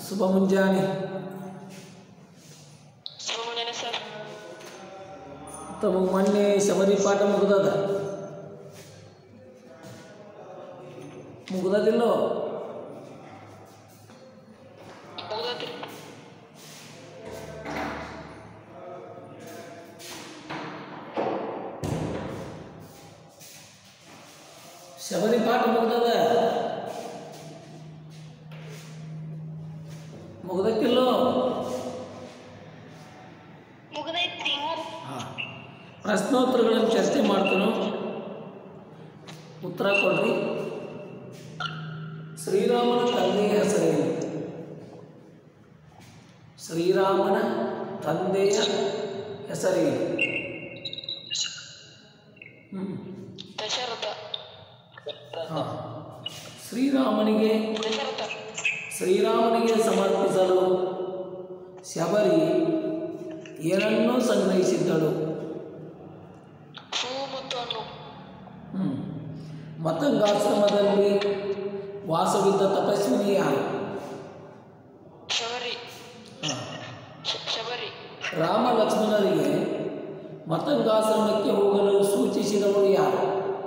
ಶುಭ ಮುಂಜಾನೆ ಶುಭ ಮುಂಜಾನೆ ಸರ್ ತಮಗೆ ಮೊನ್ನೆ ಶಬರಿ ಪಾಠ ಮುಗ್ದದ ಮುಗ್ದದಿಲ್ಲೋ ಮುಗ್ದತ್ರಿ ಶಬರಿ ಪಾಠ ಮುಗ್ದದ ಮುಗ್ದಕ್ಕಿಲ್ಲೋ ಮುಗ್ದೈತ್ರಿ ಪ್ರಶ್ನೋತ್ತರಗಳನ್ನು ಚರ್ಚೆ ಮಾಡ್ತಾನೋ ಉತ್ತರ ಕೊಡ್ರಿ ಶ್ರೀರಾಮನ ತಂದೆಯ ಹೆಸರೇನು ಶ್ರೀರಾಮನ ತಂದೆಯ ಹೆಸರೇನು ಹ್ಮ್. ದಶರಥ ಹಾ. ಶ್ರೀರಾಮನಿಗೆ ದಶರಥ ಶ್ರೀರಾಮನಿಗೆ ಸಮರ್ಪಿಸಲು ಶಬರಿ ಏನನ್ನೂ ಸಂಗ್ರಹಿಸಿದ್ದಳು ಹೂ ಮತ್ತು ಹಣ್ಣು ಹ್ಮ್. ಮತಂಗಾಶ್ರಮದಲ್ಲಿ ವಾಸವಿದ್ದ ತಪಸ್ವಿನಿ ಯಾರು ಶಬರಿ ಹಾ. ಶ- ಶಬರಿ ರಾಮ ಲಕ್ಷ್ಮಣರಿಗೆ ಮತಂಗಾಶ್ರಮಕ್ಕೆ ಹೋಗಲು ಸೂಚಿಸಿದವರು ಯಾರು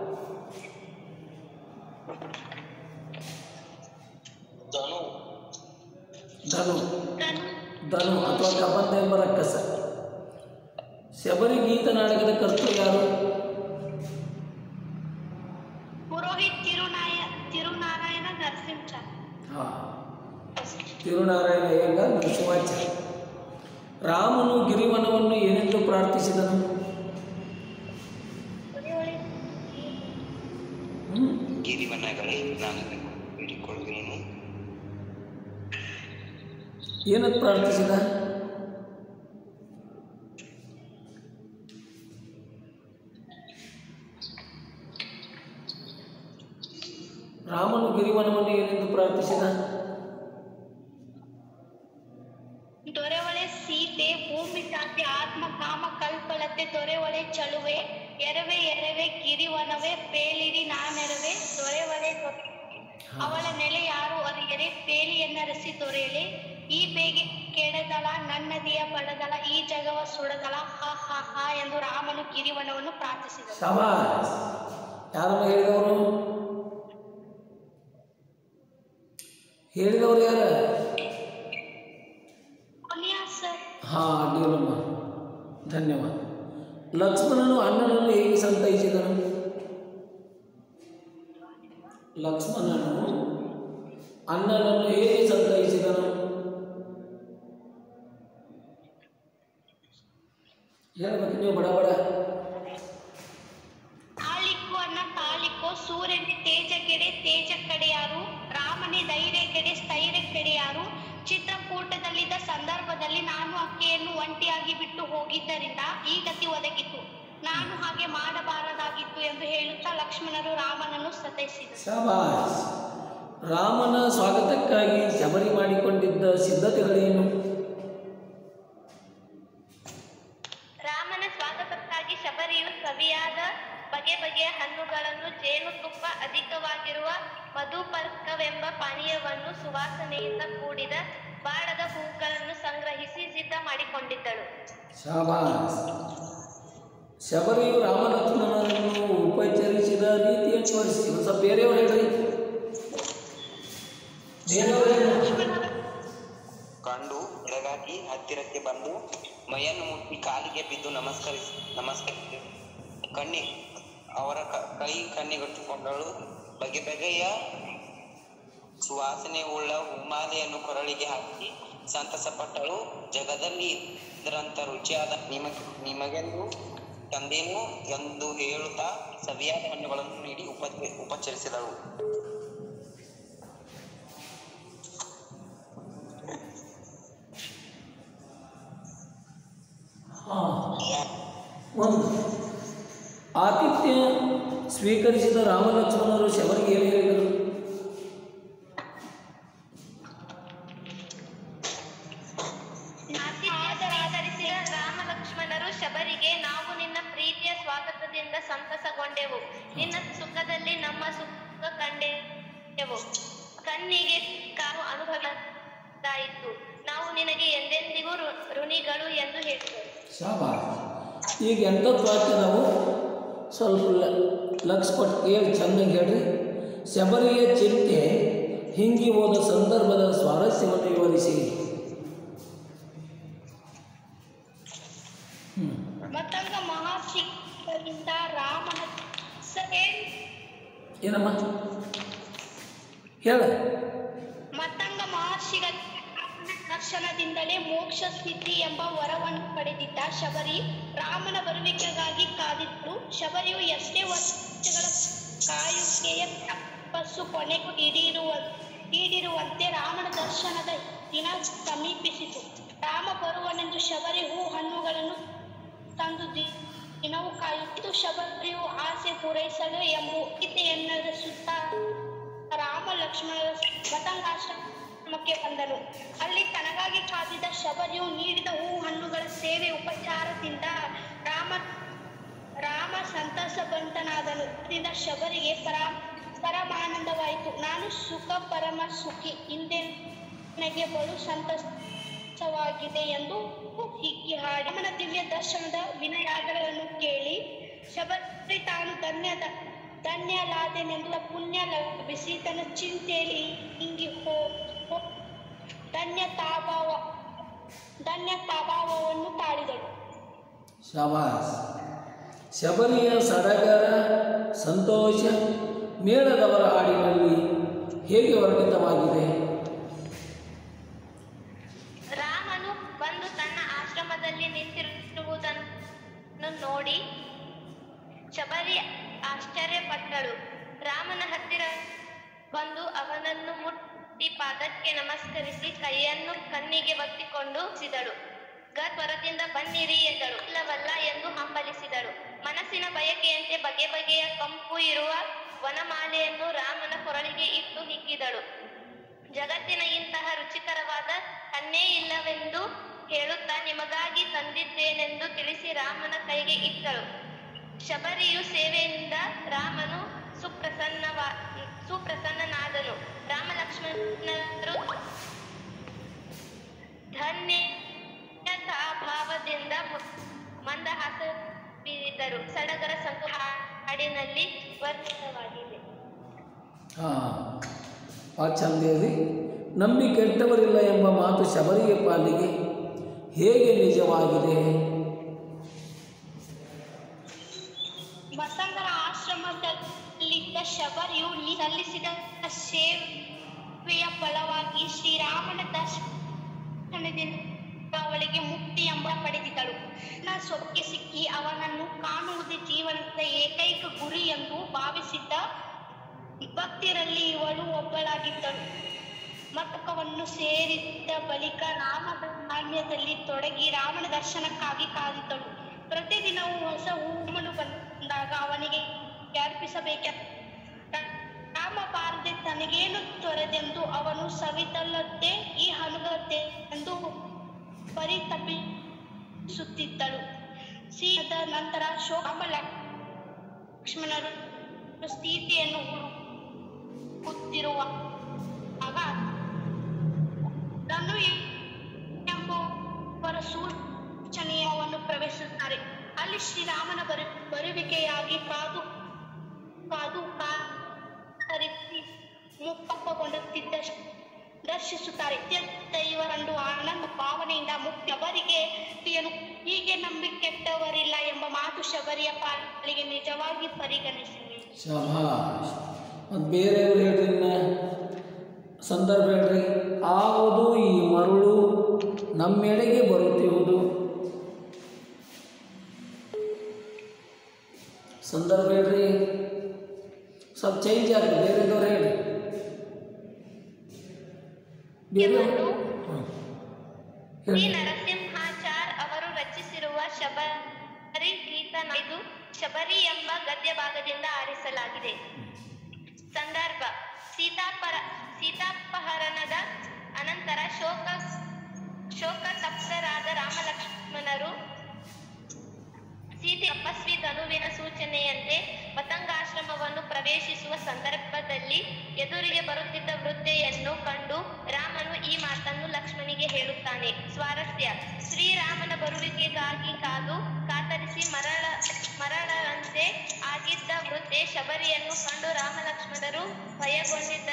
ಧನು ಧನು ಧನು ಅಥವಾ ಕಬಂಧ ಎಂಬ ರಕ್ಕಸ ಶಬರಿ ಗೀತ ನಾಟಕದ ಕರ್ತೃ ಯಾರು ಪುರೋಹಿತ್ ತಿರುನಾಯ ತಿರುನಾರಾಯಣ ನರಸಿಂಹ ಹಾ ತಿರುನಾರಾಯಣ ಅಯ್ಯಂಗಾರ್ ನರಸಿಂಹಾಚಾರ್ಯ ರಾಮನು ಗಿರಿವನವನ್ನು ಏನೆಂದು ಪ್ರಾರ್ಥಿಸಿದನು ಹ್ಮ್. ಗಿರಿವನಗಳೇ ನಾನು ಬೇಡಿಕೊಳ್ಳುವೆನು ಏನಂತ ಪ್ರಾರ್ಥಿಸಿದ ರಾಮನು ಗಿರಿವನವನ್ನು ಏನೆಂದು ಪ್ರಾರ್ಥಿಸಿದ ದೊರೆವಳೆ ಸೀತೆ ಭೂಮಿ ಶಾಂತಿ ಆತ್ಮ ಕಾಮ ಕಲ್ಪಲತೆ ದೊರೆವಳೆ ಚಳುವೆ ಎರವೆ ಎರವೆ ಗಿರಿವನವೇ ಪೇಲಿರಿ ನಾನೆರವೆ ದೊರೆವಳೆ ದೊರೆ ಅವಳ ನೆಲೆ ಯಾರು ಅರಿಯರೆ ಪೇಲಿಯನ್ನರಸಿ ದೊರೆಯಲೆ ಈ ಬೇಗೆ ಕೆಡದಳ ನನ್ನದಿಯ ಪಡದಳ ಈ ಜಗವ ಸುಡದಳ ಹ ಹ ಹ ಎಂದು ರಾಮನು ಗಿರಿವನವನ್ನು ಪ್ರಾರ್ಥಿಸಿದನು ಶಬಾಸ್ ಯಾರಮ್ಮ ಹೇಳಿದವರು ಹೇಳಿದವರು ಯಾರ ಕೊನೆಯ ಸರ್ ಹಾ ಅಡ್ಡಿಲ್ಲಮ್ಮ ಧನ್ಯವಾದ ಲಕ್ಷ್ಮಣನು ಅಣ್ಣನನ್ನು ಹೇಗೆ ಸಂತೈಸಿದನು ಲಕ್ಷ್ಮಣನು ಅಣ್ಣನನ್ನು ಹೇಗೆ ಸಂತೈಸಿದನು ಹೇಳ್ಬೇಕು ನೀವು ಬಡ ಬಡ ತಾಳಿಕ್ಕೋ ಅನ್ನ ತಾಳಿಕ್ಕೋ ಸೂರ್ಯನ ತೇಜ ಕೆಡೆ ತೇಜ ಕಡೆಯಾರು ರಾಮನೇ ಧೈರ್ಯ ಕೆಡೆ ಸ್ಥೈರ್ಯ ಕೆಡೆಯಾರು ಚಿತ್ರಕೂಟದಲ್ಲಿದ್ದ ಸಂದರ್ಭದಲ್ಲಿ ನಾನು ಅಕ್ಕೆಯನ್ನು ಒಂಟಿಯಾಗಿ ಬಿಟ್ಟು ಹೋಗಿದ್ದರಿಂದ ಈ ಗತಿ ಒದಗಿತು ನಾನು ಹಾಗೆ ಮಾಡಬಾರದಾಗಿತ್ತು ಎಂದು ಹೇಳುತ್ತಾ ಲಕ್ಷ್ಮಣರು ರಾಮನನ್ನು ಸತೈಸಿದರು ಶಾಬಾಸ್ ರಾಮನ ಸ್ವಾಗತಕ್ಕಾಗಿ ಶಬರಿ ಮಾಡಿಕೊಂಡಿದ್ದ ಸಿದ್ಧತೆಗಳೇನು ರಾಮನ ಸ್ವಾಗತಕ್ಕಾಗಿ ಶಬರಿಯು ಸವಿಯಾದ ಬಗೆ ಬಗೆಯ ಹಣ್ಣುಗಳನ್ನು ಜೇನುತುಪ್ಪ ಅಧಿಕವಾಗಿರುವ ಮಧುಪರ್ಕವೆಂಬ ಪಾನೀಯವನ್ನು ಸುವಾಸನೆಯಿಂದ ಕೂಡಿದ ಬಾಳದ ಹೂಗಳನ್ನು ಸಂಗ್ರಹಿಸಿ ಸಿದ್ಧ ಮಾಡಿಕೊಂಡಿದ್ದಳು ಶಾಬಾಸ್ ಶಬರಿಯು ರಾಮಲಕ್ಷ್ಮಣನನ್ನು ಉಪಚರಿಸಿದ ರೀತಿಯನ್ನು ವಿವರಿಸಿ ಒಂದು ಸ್ವಲ್ಪ ಬೇರೆಯವರು ಹೇಳ್ರಿ ಬೇರೆಯವರು ಹೇಳ್ರಿ. ಕಂಡು ಬೆಳಗಾಗಿ ಹತ್ತಿರಕ್ಕೆ ಬಂದು ಮೈಯನ್ನು ಮುಟ್ಟಿ ಕಾಲಿಗೆ ಬಿದ್ದು ನಮಸ್ಕರಿಸಿ ನಮಸ್ಕರಿಸಿ ಕಣ್ಣಿ ಅವರ ಕ- ಕೈ ಕಣ್ಣಿಗಟ್ಟುಕೊಂಡಳು ಬಗೆ ಬಗೆಯ ಸುವಾಸನೆ ಉಳ್ಳ ಹೂಮಾಲೆಯನ್ನು ಕೊರಳಿಗೆ ಹಾಕಿ ಸಂತಸಪಟ್ಟಳು ಜಗದಲ್ಲಿ ಇದರಂತ ರುಚಿಯಾದ ನಿಮಗೆ ನಿಮಗೆಂದು ತಂದೇನು ಎಂದು ಹೇಳುತ್ತಾ ಸವಿಯಾದ ಹಣ್ಣುಗಳನ್ನು ನೀಡಿ ಉಪ ಉಪಚರಿಸಿದಳು ಹಾ. ಒಂದು ಆತಿಥ್ಯ ಸ್ವೀಕರಿಸಿದ ರಾಮಲಕ್ಷ್ಮಣರು ಶಬರಿಗೆ ಏನು ಹೇಳಿದರು ಆತಿಥ್ಯರಾಧರಿಸಿದ ರಾಮ ಲಕ್ಷ್ಮಣರು ಶಬರಿಗೆ ನಾವು ನಿನ್ನ ಪ್ರೀತಿಯ ಸ್ವಾಗತದಿಂದ ಸಂತಸಗೊಂಡೆವು ನಿನ್ನ ಸುಖದಲ್ಲಿ ನಮ್ಮ ಸುಖ ಕಂಡೆವು ಕಣ್ಣಿಗೆ ಕಾವು ಅನುಭವ ದಾಯಿತು ನಾವು ನಿನಗೆ ಎಂದೆಂದಿಗೂ ಋ- ಋಣಿಗಳು ಎಂದು ಹೇಳಿದರು ಶಾಬಾಸ್ ಈಗ ಎಂಥದ್ದು ವಾಕ್ಯ ನಾವು ಸ್ವಲ್ಪ ಲ- ಲಕ್ಷ ಕೊಟ್ಟು ಕೇಳಿ ಚೆನ್ನಾಗಿ ಹೇಳ್ರಿ ಶಬರಿಯ ಚಿಂತೆ ಹಿಂಗಿ ಹೋದ ಸಂದರ್ಭದ ಸ್ವಾರಸ್ಯವನ್ನು ವಿವರಿಸಿ ಹ್ಞೂ ಮತ್ತಂಗ ಮಹರ್ಷಿಗಳಿಂದ ರಾಮನ ಸಭೆ ಏನಮ್ಮ ಹೇಳ ಮತ್ತಂಗ ಮಹರ್ಷಿಗಳ ರಾಮನ ದರ್ಶನದಿಂದಲೇ ಮೋಕ್ಷ ಸ್ಥಿತಿ ಎಂಬ ವರವನ್ನು ಪಡೆದಿದ್ದ ಶಬರಿ ರಾಮನ ಬರುವಿಕೆಗಾಗಿ ಕಾದಿದ್ದು ಶಬರಿಯು ಎಷ್ಟೇ ವರ್ಷಗಳ ಕಾಯುವಿಕೆಯ ತಪಸ್ಸು ಕೊನೆಗೂ ಈಡೇರುವ ಈಡಿರುವಂತೆ ರಾಮನ ದರ್ಶನದ ದಿನ ಸಮೀಪಿಸಿತು ರಾಮ ಬರುವನೆಂದು ಶಬರಿ ಹೂ ಹಣ್ಣುಗಳನ್ನು ತಂದು ದಿ- ದಿನವೂ ಕಾಯುತ್ತಿದ್ದು ಶಬರಿಯು ಆಸೆ ಪೂರೈಸಲು ಎಂಬ ಗೀತೆಯನ್ನದ ಸುತ್ತ ರಾಮ ಲಕ್ಷ್ಮಣರ ಮತಂಗಾಶ್ರಮಕ್ಕೆ ಬಂದನು ಅಲ್ಲಿ ತನಗಾಗಿ ಕಾದಿದ್ದ ಶಬರಿಯು ನೀಡಿದ ಹೂ ಹಣ್ಣುಗಳ ಸೇವೆ ಉಪಚಾರದಿಂದ ರಾಮ ರಾಮ ಸಂತಸ ಬಂತನಾದನು ಇದರಿಂದ ಶಬರಿಗೆ ಪರ ಪರಮಾನಂದವಾಯಿತು ನಾನು ಸುಖ ಪರಮ ಸುಖಿ ಹಿಂದೆ ನನಗೆ ಬಲು ಸಂತಸವಾಗಿದೆ ಎಂದು ಹಿಕ್ಕಿ ಹಾಡಿ ರಾಮನ ದಿವ್ಯ ದರ್ಶನದ ವಿನಯಾಗಗಳನ್ನು ಕೇಳಿ ಶಬರಿ ತಾನು ಧನ್ಯದ ಧನ್ಯಲಾದೆನೆಂದು ಪುಣ್ಯ ಲಭಿಸಿ ತನ್ನ ಚಿಂತೆಯಲ್ಲಿ ಹಿಂಗಿ ಹೋ ಹೋ- ಧನ್ಯತಾಭಾವ ಧನ್ಯತಾಭಾವವನ್ನು ತಾಳಿದಳು ಶಾಬಾಸ್ ಶಬರಿಯ ಸಡಗರ ಸಂತೋಷ ಮೇಳದವರ ಹಾಡಿನಲ್ಲಿ ಹೇಗೆ ವರ್ಣಿತವಾಗಿದೆ ರಾಮನು ಬಂದು ತನ್ನ ಆಶ್ರಮದಲ್ಲಿ ನಿಂತಿರುವುದನ್ನು ನೋಡಿ ಶಬರಿ ಆಶ್ಚರ್ಯಪಟ್ಟಳು ರಾಮನ ಹತ್ತಿರ ಬಂದು ಅವನನ್ನು ಮುಟ್ಟಿ ಪಾದಕ್ಕೆ ನಮಸ್ಕರಿಸಿ ಕೈಯನ್ನು ಕಣ್ಣಿಗೆ ಒತ್ತಿಕೊಂಡು ಸಿದಳು ಗರ್ಭರದಿಂದ ಬನ್ನಿರಿ ಎಂದಳು ಇಲ್ಲವಲ್ಲ ಎಂದು ಹಂಬಲಿಸಿದಳು ಮನಸ್ಸಿನ ಬಯಕೆಯಂತೆ ಬಗೆ ಬಗೆಯ ಕಂಪು ಇರುವ ವನಮಾಲೆಯನ್ನು ರಾಮನ ಕೊರಳಿಗೆ ಇಟ್ಟು ಹಿಗ್ಗಿದಳು ಜಗತ್ತಿನ ಇಂತಹ ರುಚಿಕರವಾದ ಹಣ್ಣೇ ಇಲ್ಲವೆಂದು ಹೇಳುತ್ತಾ ನಿಮಗಾಗಿ ತಂದಿದ್ದೇನೆಂದು ತಿಳಿಸಿ ರಾಮನ ಕೈಗೆ ಇಟ್ಟಳು ಶಬರಿಯು ಸೇವೆಯಿಂದ ರಾಮನು ಸುಪ್ರಸನ್ನವಾ ಸುಪ್ರಸನ್ನನಾದನು ರಾಮ ಲಕ್ಷ್ಮಣರು ಧನ್ಯತಾ ಭಾವದಿಂದ ಮಂದಹಾಸ ಬೀರಿದರು ಸಡಗರ ಸಂಘ ಹಾಡಿನಲ್ಲಿ ವರ್ಣಿತವಾಗಿದೆ ಹಾಂ ಭಾಳ ಚಂದ ಇದೆ ನಂಬಿ ಕೆಟ್ಟವರಿಲ್ಲ ಎಂಬ ಮಾತು ಶಬರಿಯ ಪಾಲಿಗೆ ಹೇಗೆ ನಿಜವಾಗಿದೆ ಮಸಂಗರ ಆಶ್ರಮದಲ್ಲಿದ್ದ ಶಬರಿಯು ಲಿ- ಸಲ್ಲಿಸಿದ ಸೇವೆಯ ಫಲವಾಗಿ ಶ್ರೀರಾಮನ ದರ್ಶನದಿಂದ ಅವಳಿಗೆ ಮುಕ್ತಿ ಎಂಬ ಪಡೆದಿದ್ದಳು ನ ಸೊಕ್ಕೆ ಸಿಕ್ಕಿ ಅವನನ್ನು ಕಾಣುವುದೇ ಜೀವನದ ಏಕೈಕ ಗುರಿ ಎಂದು ಭಾವಿಸಿದ್ದ ಭಕ್ತಿರಲ್ಲಿ ಇವಳು ಒಬ್ಬಳಾಗಿದ್ದಳು ಮತಕವನ್ನು ಸೇರಿದ ಬಳಿಕ ರಾಮನಾಮ್ಯದಲ್ಲಿ ತೊಡಗಿ ರಾಮನ ದರ್ಶನಕ್ಕಾಗಿ ಕಾದಿದ್ದಳು ಪ್ರತಿದಿನವೂ ಹೊಸ ಹೂಮನು ಬಂದಾಗ ಅವನಿಗೆ ಅರ್ಪಿಸಬೇಕ ರಾಮ ಬಾರದೆ ತನಗೇನು ತೊರೆದೆಂದು ಅವನು ಸವಿತಲ್ಲದ್ದೇ ಈ ಹನುಗತ್ತೆ ಎಂದು ಪರಿತಪಿಸುತ್ತಿದ್ದಳು ಸೀದ ನಂತರ ಶೋಕ ಲಕ್ಷ್ಮಣರು ಸ್ಥಿತಿಯನ್ನು ಹುಡುಕುತ್ತಿರುವ ಆಗ ಧನು ಎಂಬುವರ ಸೂಚನೆಯವನ್ನು ಪ್ರವೇಶಿಸುತ್ತಾರೆ ಅಲ್ಲಿ ಶ್ರೀರಾಮನ ಬರು ಬರುವಿಕೆಯಾಗಿ ಕಾದು ಕಾದು ಕಾತರಿಸಿ ಮುಪ್ಪಪ್ಪಗೊಂಡುತ್ತಿದ್ದ ದರ್ಶಿಸುತ್ತಾರೆ ದೈವರಂಡು ಆನಂದ ಭಾವನೆಯಿಂದ ಮುಕ್ತಿ ಅವರಿಗೆ ಏನು ಹೀಗೆ ನಂಬಿ ಕೆಟ್ಟವರಿಲ್ಲ ಎಂಬ ಮಾತು ಶಬರಿಯ ಪಾಲಿಗೆ ನಿಜವಾಗಿ ಪರಿಗಣಿಸಿವೆ ಶಭಾಷ್ ಮತ್ತು ಬೇರೆಯವರು ಹೇಳ್ರಿ ಇನ್ನ ಸಂದರ್ಭ ಹೇಳ್ರಿ ಆವುದು ಈ ಮರುಳು ನಮ್ಮೆಡೆಗೆ ಬರುತ್ತಿರುವುದು ಸಂದರ್ಭ ಹೇಳ್ರಿ ಸ್ವಲ್ಪ ಚೇಂಜ್ ಆಗ್ತದೆ ಬೇರೆದವ್ರು ಹೇಳ್ರಿ ಬೇರೆ ಹಾಂ ಶ್ರೀ ಹೇಳಿ ನರಸಿಂಹಾಚಾರ್ ಅವರು ರಚಿಸಿರುವ ಶಬರಿ ಗೀತ ಇದು ಶಬರಿ ಎಂಬ ಗದ್ಯ ಭಾಗದಿಂದ ಆರಿಸಲಾಗಿದೆ ಸಂದರ್ಭ ಸೀತಾಪರ ಸೀತಾಪಹರಣದ ಅನಂತರ ಶೋಕ ಶೋಕ ತಪ್ತರಾದ ರಾಮ ಲಕ್ಷ್ಮಣರು ಸೀತೆ ತಪಸ್ವಿ ಧನುವಿನ ಸೂಚನೆಯಂತೆ ಪತಂಗಾಶ್ರಮ ರಾಮಾಶ್ರಮವನ್ನು ಪ್ರವೇಶಿಸುವ ಸಂದರ್ಭದಲ್ಲಿ ಎದುರಿಗೆ ಬರುತ್ತಿದ್ದ ವೃದ್ಧೆಯನ್ನು ಕಂಡು ರಾಮನು ಈ ಮಾತನ್ನು ಲಕ್ಷ್ಮಣಿಗೆ ಹೇಳುತ್ತಾನೆ ಸ್ವಾರಸ್ಯ ಶ್ರೀರಾಮನ ಬರುವಿಕೆಗಾಗಿ ಕಾದು ಕಾತರಿಸಿ ಮರಳ ಮರಳಂತೆ ಆಗಿದ್ದ ವೃದ್ಧೆ ಶಬರಿಯನ್ನು ಕಂಡು ರಾಮ ಲಕ್ಷ್ಮಣರು ಭಯಗೊಂಡಿದ್ದ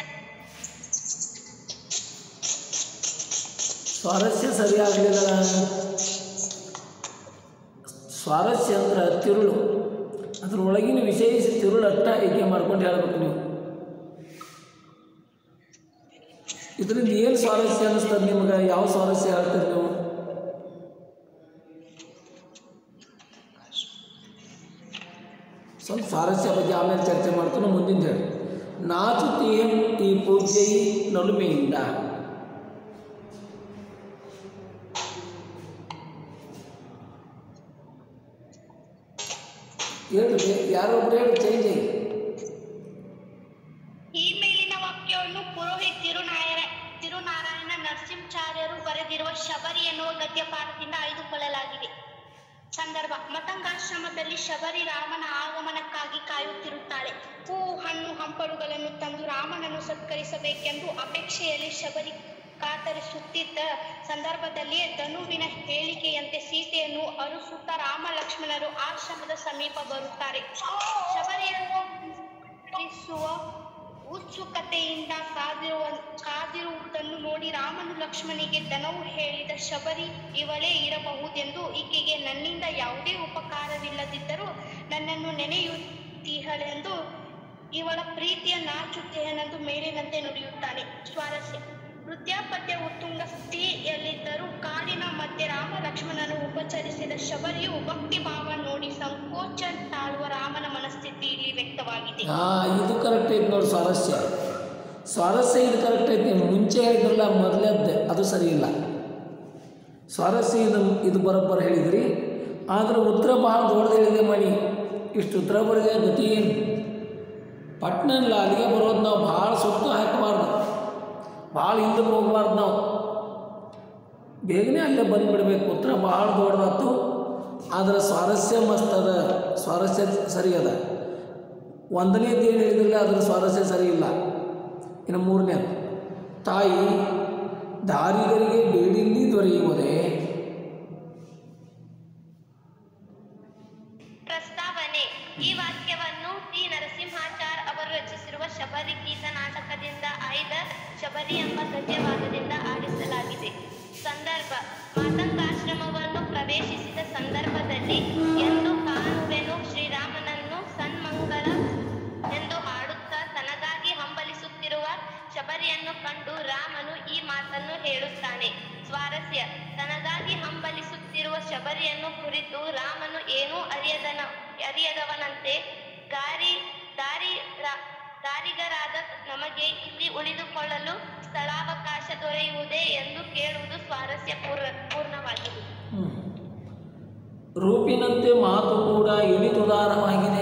ಸ್ವಾರಸ್ಯ ಸರಿಯಾಗಲಿಲ್ಲ ಸ್ವಾರಸ್ಯ ಅಂದ್ರೆ ತಿರುಳು ಅದ್ರೊಳಗಿನ ವಿಶೇಷ ತಿರುಳು ಅಟ್ಟ ಆಯ್ಕೆ ಮಾಡ್ಕೊಂಡು ಹೇಳ್ಬೇಕು ನೀವು ಇದರಿಂದ ಏನು ಸ್ವಾರಸ್ಯ ಅನಿಸ್ತದೆ ನಿಮ್ಗೆ ಯಾವ ಸ್ವಾರಸ್ಯ ಹೇಳ್ತೀರಿ ನೀವು ಸ್ವಲ್ಪ ಸ್ವಾರಸ್ಯ ಬಗ್ಗೆ ಆಮೇಲೆ ಚರ್ಚೆ ಮಾಡ್ತಾನೆ ಮುಂದಿನ ಹೇಳಿ ನಾಚುತೀಯಂ ಈ ಪೂಜೆಯಿ ನಲುಮೆಯಿಂದ ಹೇಳಿ ಯಾರೊಬ್ರು ಹೇಳಿ ಚೇಂಜ್ ಆಗಿ ಈ ಮೇಲಿನ ವಾಕ್ಯವನ್ನು ಪುರೋಹಿತ್ ತಿರುನಾಯರ ತಿರುನಾರಾಯಣ ನರಸಿಂಹಾಚಾರ್ಯರು ಬರೆದಿರುವ ಶಬರಿ ಎನ್ನುವ ಗದ್ಯ ಪಾಠದಿಂದ ಆಯ್ದುಕೊಳ್ಳಲಾಗಿದೆ ಸಂದರ್ಭ ಮತಂಗಾಶ್ರಮದಲ್ಲಿ ಶಬರಿ ರಾಮನ ಆಗಮನಕ್ಕಾಗಿ ಕಾಯುತ್ತಿರುತ್ತಾಳೆ ಹೂ ಹಣ್ಣು ಹಂಪಲುಗಳನ್ನು ತಂದು ರಾಮನನ್ನು ಸತ್ಕರಿಸಬೇಕೆಂದು ಅಪೇಕ್ಷೆಯಲ್ಲಿ ಶಬರಿ ಕಾತರಿಸುತ್ತಿದ್ದ ಸಂದರ್ಭದಲ್ಲಿಯೇ ಧನುವಿನ ಹೇಳಿಕೆಯಂತೆ ಸೀತೆಯನ್ನು ಅರುಸುತ್ತಾ ರಾಮ ಲಕ್ಷ್ಮಣರು ಆಶ್ರಮದ ಸಮೀಪ ಬರುತ್ತಾರೆ ಶಬರಿಯನ್ನು ಕರೆಸುವ ಉತ್ಸುಕತೆಯಿಂದ ಕಾದಿರುವ ಕಾದಿರುವುದನ್ನು ನೋಡಿ ರಾಮನು ಲಕ್ಷ್ಮಣಿಗೆ ದನವು ಹೇಳಿದ ಶಬರಿ ಇವಳೇ ಇರಬಹುದೆಂದು ಈಕೆಗೆ ನನ್ನಿಂದ ಯಾವುದೇ ಉಪಕಾರವಿಲ್ಲದಿದ್ದರೂ ನನ್ನನ್ನು ನೆನೆಯುತ್ತೀಹಳೆಂದು ಇವಳ ಪ್ರೀತಿಯ ನಾಚುತ್ತೇನೆಂದು ಮೇಲಿನಂತೆ ನುಡಿಯುತ್ತಾನೆ ಸ್ವಾರಸ್ಯ ವೃದ್ಧಾಪತ್ಯ ಉತ್ತುಂಗ ಸ್ಥಿತಿಯಲ್ಲಿದ್ದರೂ ಕಾಡಿನ ಮಧ್ಯೆ ರಾಮ ಲಕ್ಷ್ಮಣನು ಉಪಚರಿಸಿದ ಶಬರಿಯು ಭಕ್ತಿ ಭಾವ ನೋಡಿ ಸಂಕೋಚ ತಾಳುವ ರಾಮನ ಮನಸ್ಥಿತಿ ಇಲ್ಲಿ ವ್ಯಕ್ತವಾಗಿದೆ ಹಾಂ ಇದು ಕರೆಕ್ಟ್ ಐತಿ ನೋಡಿ ಸ್ವಾರಸ್ಯ ಸ್ವಾರಸ್ಯ ಇದು ಕರೆಕ್ಟ್ ಐತಿ ಮುಂಚೆ ಹೇಳಿದ್ರಲ್ಲ ಮೊದಲದ್ದು ಅದು ಸರಿ ಇಲ್ಲ ಸ್ವಾರಸ್ಯ ಇದು ಇದು ಬರೋಬ್ಬರ ಹೇಳಿದ್ರಿ ಆದ್ರೆ ಉತ್ತರ ಭಾಳ ದೊಡ್ಡದು ಹೇಳಿದೆ ಮಣಿ ಇಷ್ಟು ಉತ್ತರ ಬರೆದ ಗತಿ ಏನು ಪಟ್ನಲ್ಲ ಅಲ್ಲಿಗೆ ಬರೋದು ನಾವು ಭಾಳ ಸುತ್ತು ಹಾಕಬಾರ್ದು ಭಾಳ ಹಿಂದಕ್ಕೆ ಹೋಗ್ಬಾರ್ದು ನಾವು ಬೇಗನೆ ಅಲ್ಲೇ ಬಂದುಬಿಡ್ಬೇಕು ಉತ್ತರ ಭಾಳ ದೊಡ್ಡದಾತು ಆದ್ರೆ ಸ್ವಾರಸ್ಯ ಮಸ್ತ್ ಅದ ಸ್ವಾರಸ್ಯ ಸರಿ ಅದ ಒಂದನೇದು ಏನು ಹೇಳಿದ್ರಲ್ಲ ಅದ್ರ ಸ್ವಾರಸ್ಯ ಸರಿ ಇಲ್ಲ ಇನ್ನು ಮೂರನೇ ತಾಯಿ ದಾರಿಗರಿಗೆ ಬೇಡಿಲ್ಲಿ ದೊರೆಯುವುದೇ ಪ್ರಸ್ತಾವನೆ ಈ ವಾಕ್ಯವನ್ನು ಟಿ ನರಸಿಂಹಾಚಾರ್ ಅವರು ರಚಿಸಿರುವ ಶಬರಿ ಗೀತ ನಾಟಕದಿಂದ ಆಯ್ದ ಶಬರಿ ಎಂಬ ಗದ್ಯವಾದದಿಂದ ಆಡಿಸಲಾಗಿದೆ ಸಂದರ್ಭ ಮಾತಂಗಾಶ್ರಮವನ್ನು ಪ್ರವೇಶಿಸಿದ ಸಂದರ್ಭದಲ್ಲಿ ಎಂದು ಕಾಣುವೆನು ಶ್ರೀರಾಮನನ್ನು ಸನ್ಮಂಗಲ ಎಂದು ಹಾಡುತ್ತಾ ತನಗಾಗಿ ಹಂಬಲಿಸುತ್ತಿರುವ ಶಬರಿಯನ್ನು ಕಂಡು ರಾಮನು ಈ ಮಾತನ್ನು ಹೇಳುತ್ತಾನೆ ಸ್ವಾರಸ್ಯ ತನಗಾಗಿ ಹಂಬಲಿಸುತ್ತಿರುವ ಶಬರಿಯನ್ನು ಕುರಿತು ರಾಮನು ಏನೂ ಅರಿಯದನ ಅರಿಯದವನಂತೆ ದಾರಿ ದಾರಿ ರಾ- ದಾರಿಗರಾದ ನಮಗೆ ಇಲ್ಲಿ ಉಳಿದುಕೊಳ್ಳಲು ಸ್ಥಳಾವಕಾಶ ದೊರೆಯುವುದೇ ಎಂದು ಕೇಳುವುದು ಸ್ವಾರಸ್ಯ ಪೂರ್ಣ ಪೂರ್ಣವಾಗಿದೆ ಹ್ಮ್. ರೂಪಿನಂತೆ ಮಾತು ಕೂಡ ಇಳಿದುದಾರವಾಗಿದೆ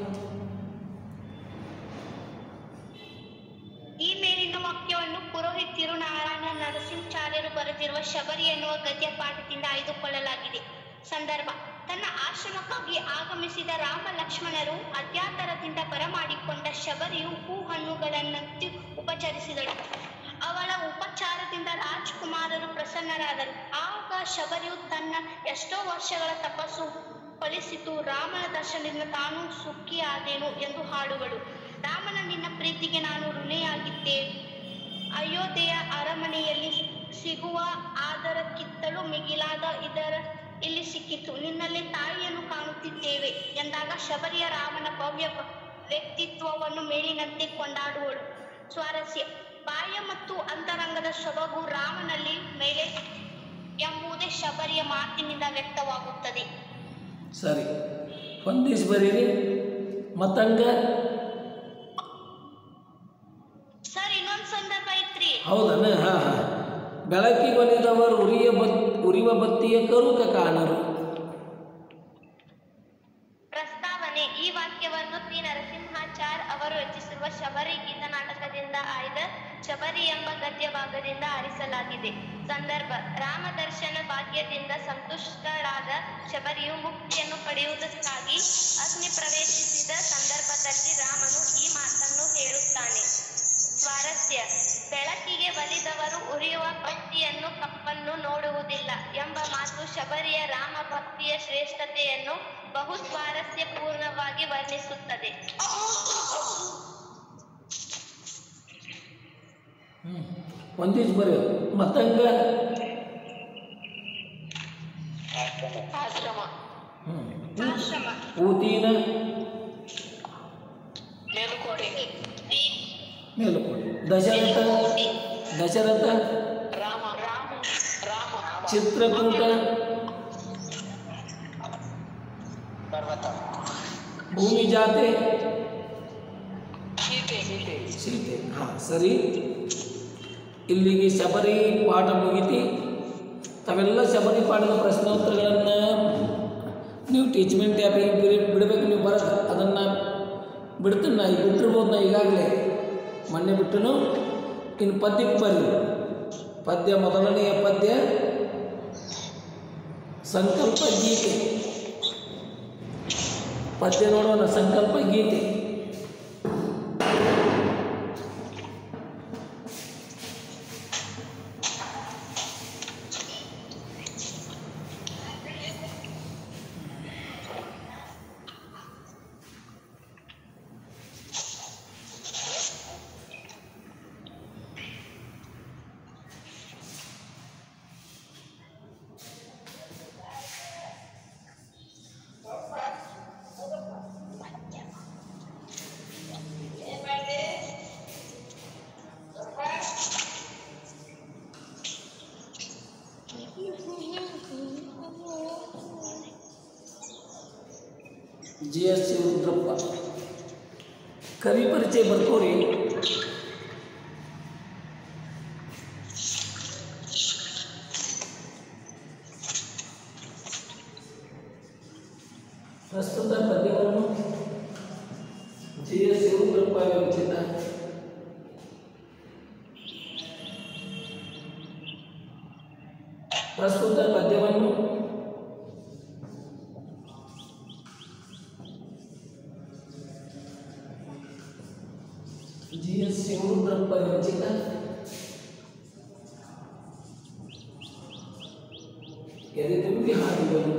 ಈ ಮೇಲಿನ ವಾಕ್ಯವನ್ನು ಪುರೋಹಿತ್ ತಿರುನಾರಾಯಣ ನರಸಿಂಹಾಚಾರ್ಯರು ಬರೆದಿರುವ ಶಬರಿ ಎನ್ನುವ ಗದ್ಯ ಪಾಠದಿಂದ ಆಯ್ದುಕೊಳ್ಳಲಾಗಿದೆ ಸಂದರ್ಭ ತನ್ನ ಆಶ್ರಮಕ್ಕಾಗಿ ಆಗಮಿಸಿದ ರಾಮ ಲಕ್ಷ್ಮಣರು ಅತ್ಯಾತರದಿಂದ ಬರಮಾಡಿಕೊಂಡ ಶಬರಿಯು ಹೂ ಹಣ್ಣುಗಳನ್ನಂತೆ ಉಪಚರಿಸಿದಳು ಅವಳ ಉಪಚಾರದಿಂದ ರಾಜ್ಕುಮಾರರು ಪ್ರಸನ್ನರಾದರು ಆಗ ಶಬರಿಯು ತನ್ನ ಎಷ್ಟೋ ವರ್ಷಗಳ ತಪಸ್ಸು ಫಲಿಸಿತು ರಾಮನ ದರ್ಶನದಿಂದ ತಾನು ಸುಖಿಯಾದೆನು ಎಂದು ಹಾಡುಗಳು ರಾಮನ ನಿನ್ನ ಪ್ರೀತಿಗೆ ನಾನು ಋಣಿಯಾಗಿದ್ದೆ ಅಯೋಧ್ಯೆಯ ಅರಮನೆಯಲ್ಲಿ ಸಿಗುವ ಆದರಕ್ಕಿಂತಲೂ ಮಿಗಿಲಾದ ಇದರ ಇಲ್ಲಿ ಸಿಕ್ಕಿತು ನಿನ್ನಲ್ಲಿ ತಾಯಿಯನ್ನು ಕಾಣುತ್ತಿದ್ದೇವೆ ಎಂದಾಗ ಶಬರಿಯ ರಾಮನ ಭವ್ಯ ಭ- ವ್ಯಕ್ತಿತ್ವವನ್ನು ಮೇಲಿನಂತೆ ಕೊಂಡಾಡುವಳು ಸ್ವಾರಸ್ಯ ಬಾಹ್ಯ ಮತ್ತು ಅಂತರಂಗದ ಸೊಬಗು ರಾಮನಲ್ಲಿ ಮೇಲೆ ಎಂಬುದೇ ಶಬರಿಯ ಮಾತಿನಿಂದ ವ್ಯಕ್ತವಾಗುತ್ತದೆ ಸರಿ ಹೊಂದಿಸಿ ಬರೀರಿ ಮತ್ತಂಗ ಸರ್ ಇನ್ನೊಂದು ಸಂದರ್ಭ ಐತ್ರಿ ಹೌದನ ಹಾಂ ಹಾಂ ಬೆಳಕಿಗೊಲಿದವರು ಉರಿಯ ಬತ್ ಉರಿವ ಬತ್ತಿಯ ಕರುಕ ಕಾಣರು ಪ್ರಸ್ತಾವನೆ ಈ ವಾಕ್ಯವನ್ನು ಟಿ ನರಸಿಂಹಾಚಾರ್ ಅವರು ರಚಿಸಿರುವ ಶಬರಿ ಗೀತ ನಾಟಕದಿಂದ ಆಯ್ದ ಶಬರಿ ಎಂಬ ಗದ್ಯ ಭಾಗದಿಂದ ಆರಿಸಲಾಗಿದೆ ಸಂದರ್ಭ ರಾಮ ದರ್ಶನ ಭಾಗ್ಯದಿಂದ ಸಂತುಷ್ಟಳಾದ ಶಬರಿಯು ಮುಕ್ತಿಯನ್ನು ಪಡೆಯುವುದಕ್ಕಾಗಿ ಅಗ್ನಿ ಪ್ರವೇಶಿಸಿದ ಸಂದರ್ಭದಲ್ಲಿ ರಾಮನು ಈ ಮಾತನ್ನು ಹೇಳುತ್ತಾನೆ ಸ್ವಾರಸ್ಯ ಬೆಳಕಿಗೆ ಒಲಿದವರು ಉರಿಯುವ ಭಕ್ತಿಯನ್ನು ಕಪ್ಪನ್ನು ನೋಡುವುದಿಲ್ಲ ಎಂಬ ಮಾತು ಶಬರಿಯ ರಾಮ ಭಕ್ತಿಯ ಶ್ರೇಷ್ಠತೆಯನ್ನು ಬಹು ಸ್ವಾರಸ್ಯಪೂರ್ಣವಾಗಿ ವರ್ಣಿಸುತ್ತದೆ ಒಂದಿಷ್ಟು ಬರೆಯೋ ಮತ್ತಂಗ ಆಶ್ರಮ ಆಶ್ರಮ ಊತೀನ ಮೇಲುಕೋಟೆ ಮೇಲುಕೋಟೆ ದಶರಥ ದಶರಥ ರಾಮ ರಾಮ ರಾಮ ಚಿತ್ರಕೂಟ ಪರ್ವತ ಭೂಮಿ ಜಾತೆ ಸೀತೆ ಸೀತೆ ಸೀತೆ ಹಾಂ ಸರಿ ಇಲ್ಲಿಗೆ ಶಬರಿ ಪಾಠ ಮುಗಿತಿ ತಾವೆಲ್ಲ ಶಬರಿ ಪಾಠದ ಪ್ರಶ್ನೋತ್ತರಗಳನ್ನು ನೀವು ಟೀಚ್ಮೆಂಟ್ ಆ್ಯಪಿಗೆ ಬಿಡಿ ಬಿಡಬೇಕು ನೀವು ಬರೋದು ಅದನ್ನು ಬಿಡ್ತೀನಿ ನಾ ಈಗ ಬಿಟ್ಟಿರ್ಬೋದು ನಾ ಈಗಾಗಲೇ ಮೊನ್ನೆ ಬಿಟ್ಟನು ಇನ್ನು ಪದ್ಯಕ್ಕೆ ಬರ್ರಿ ಪದ್ಯ ಮೊದಲನೆಯ ಪದ್ಯ ಸಂಕಲ್ಪ ಗೀತೆ ಪದ್ಯ ನೋಡೋಣ ಸಂಕಲ್ಪ ಗೀತೆ ಜಿ ಎಸ್ ಸಿ ರುದ್ರಪ್ಪ ಕವಿ ಪರಿಚಯ ಬರ್ಕೋರಿ ಪ್ರಸ್ತುತ ಪದ್ಯವನ್ನು ಜಿ ಎಸ್ ಸಿ ರುದ್ರಪ್ಪ ವಿರಚಿತ ಪ್ರಸ್ತುತ ಪದ್ಯವನ್ನು ಜಿ ಎಸ್ ಶಿವರುದ್ರಪ್ಪ ವಿರಚಿತ ಎದೆ ತುಂಬಿ ಹಾಡಿದರು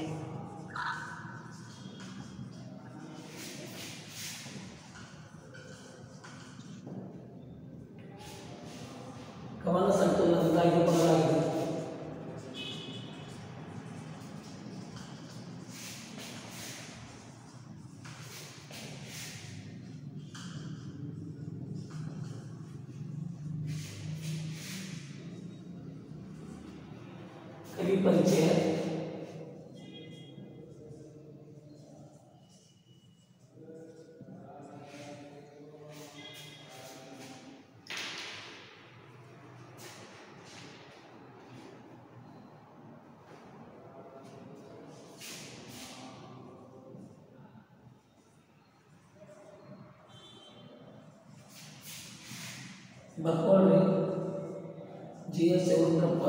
ಕವನ ಸಂಕಲನದಾಗಿ ಬದಲಾಗಿದೆ ಕವಿ ಪರಿಚಯ ಬರ್ಕೊಳ್ರಿ ಜಿ ಎಸ್ ಶಿವರುದ್ರಪ್ಪ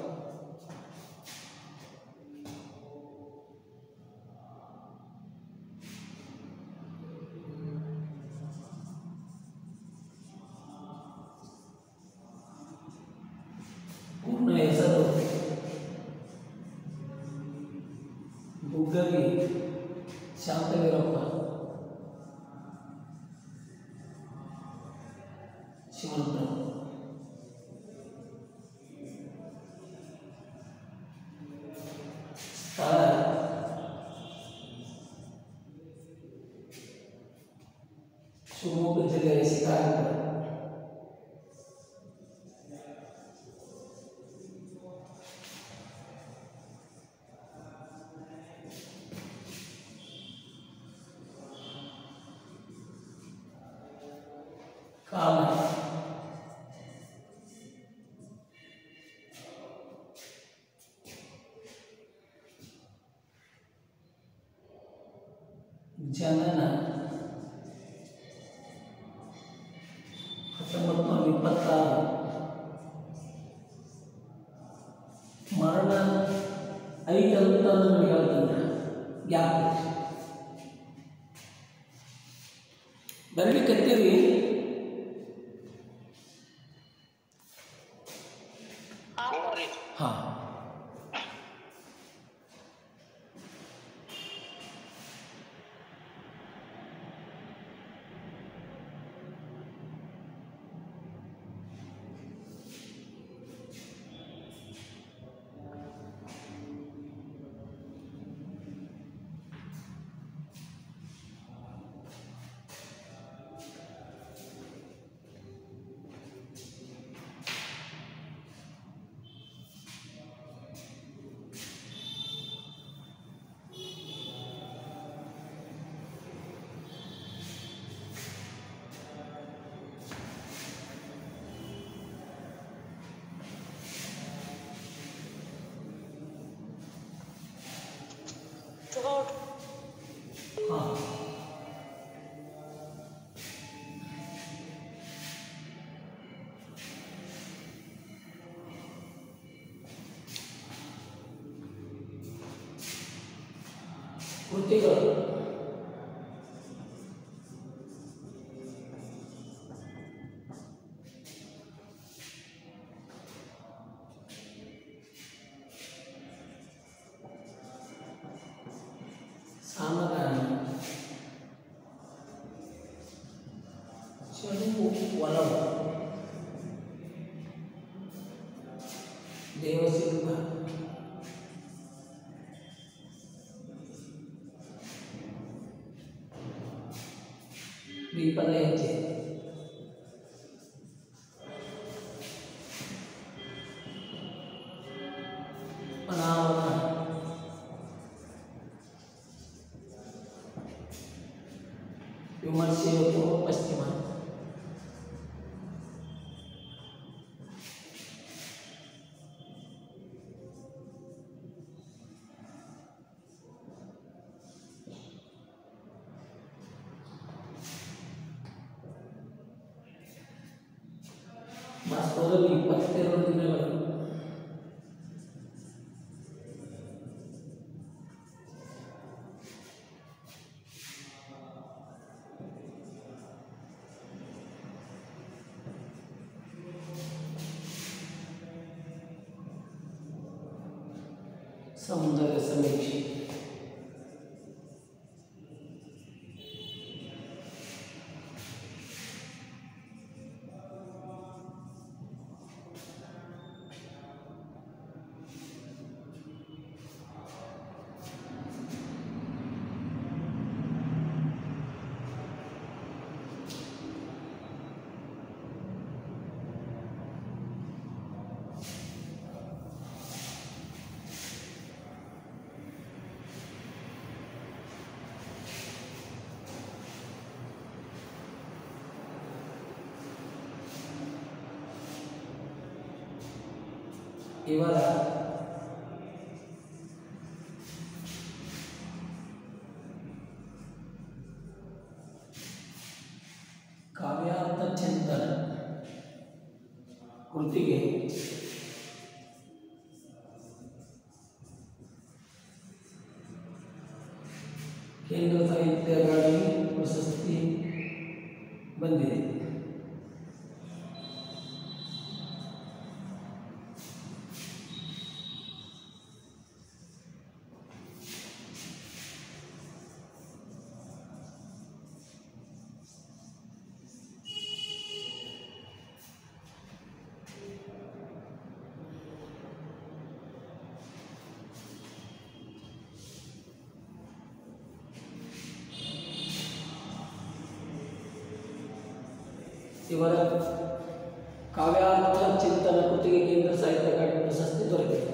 ಪೂರ್ಣ ಹೆಸರು ಬುಗ್ಗರಿ ಶಾಂತವೀರಪ್ಪ ಶಿವರುದ್ರಪ್ಪ ಸ್ಥಳ ಶಿವಮೊಗ್ಗ ಜಿಲ್ಲೆಯ ಶಿಕಾರಿಪುರ ಕಾಲ ಜನನ ಹತ್ತೊಂಬತ್ತು ನೂರ ಇಪ್ಪತ್ತಾರು ಮರಣ ಐದು ಅಂತ ನಿಮಗೆ ಹೇಳ್ತೀನಿ ಗ್ಯಾಪ್ ಬರ್ಲಿಕ್ಕತ್ತೀರಿ ನೋಡ್ರಿ ಹಾಂ ಹಾಂ ಕೃತಿಗಳು ಸಾಮಗಾನ ಚೆಲುವು ಒಲವು ದೇವಸಿಂಹ ದೀಪದ ಹೆಜ್ಜೆ ಅನಾವರಣ ವಿಮರ್ಶೆಯ ಪೂರ್ವ ಪಶ್ಚಿಮ ವಾಸ್ತವದಲ್ಲಿ ಇಪ್ಪತ್ತೆರಡು ದಿನಗಳು ಸೌಂದರ್ಯ ಸಮೀಕ್ಷೆ ಇವರ ಕಾವ್ಯಾರ್ಥ ಚಿಂತನ ಕೃತಿಗೆ ಕೇಂದ್ರ ಸಾಹಿತ್ಯ ಅಕಾಡೆಮಿ ಪ್ರಶಸ್ತಿ ಬಂದಿದೆ ಇವರ ಕಾವ್ಯಾರ್ಥ ಚಿಂತನ ಕೃತಿಗೆ ಕೇಂದ್ರ ಸಾಹಿತ್ಯ ಅಕಾಡೆಮಿ ಪ್ರಶಸ್ತಿ ದೊರೆತಿದೆ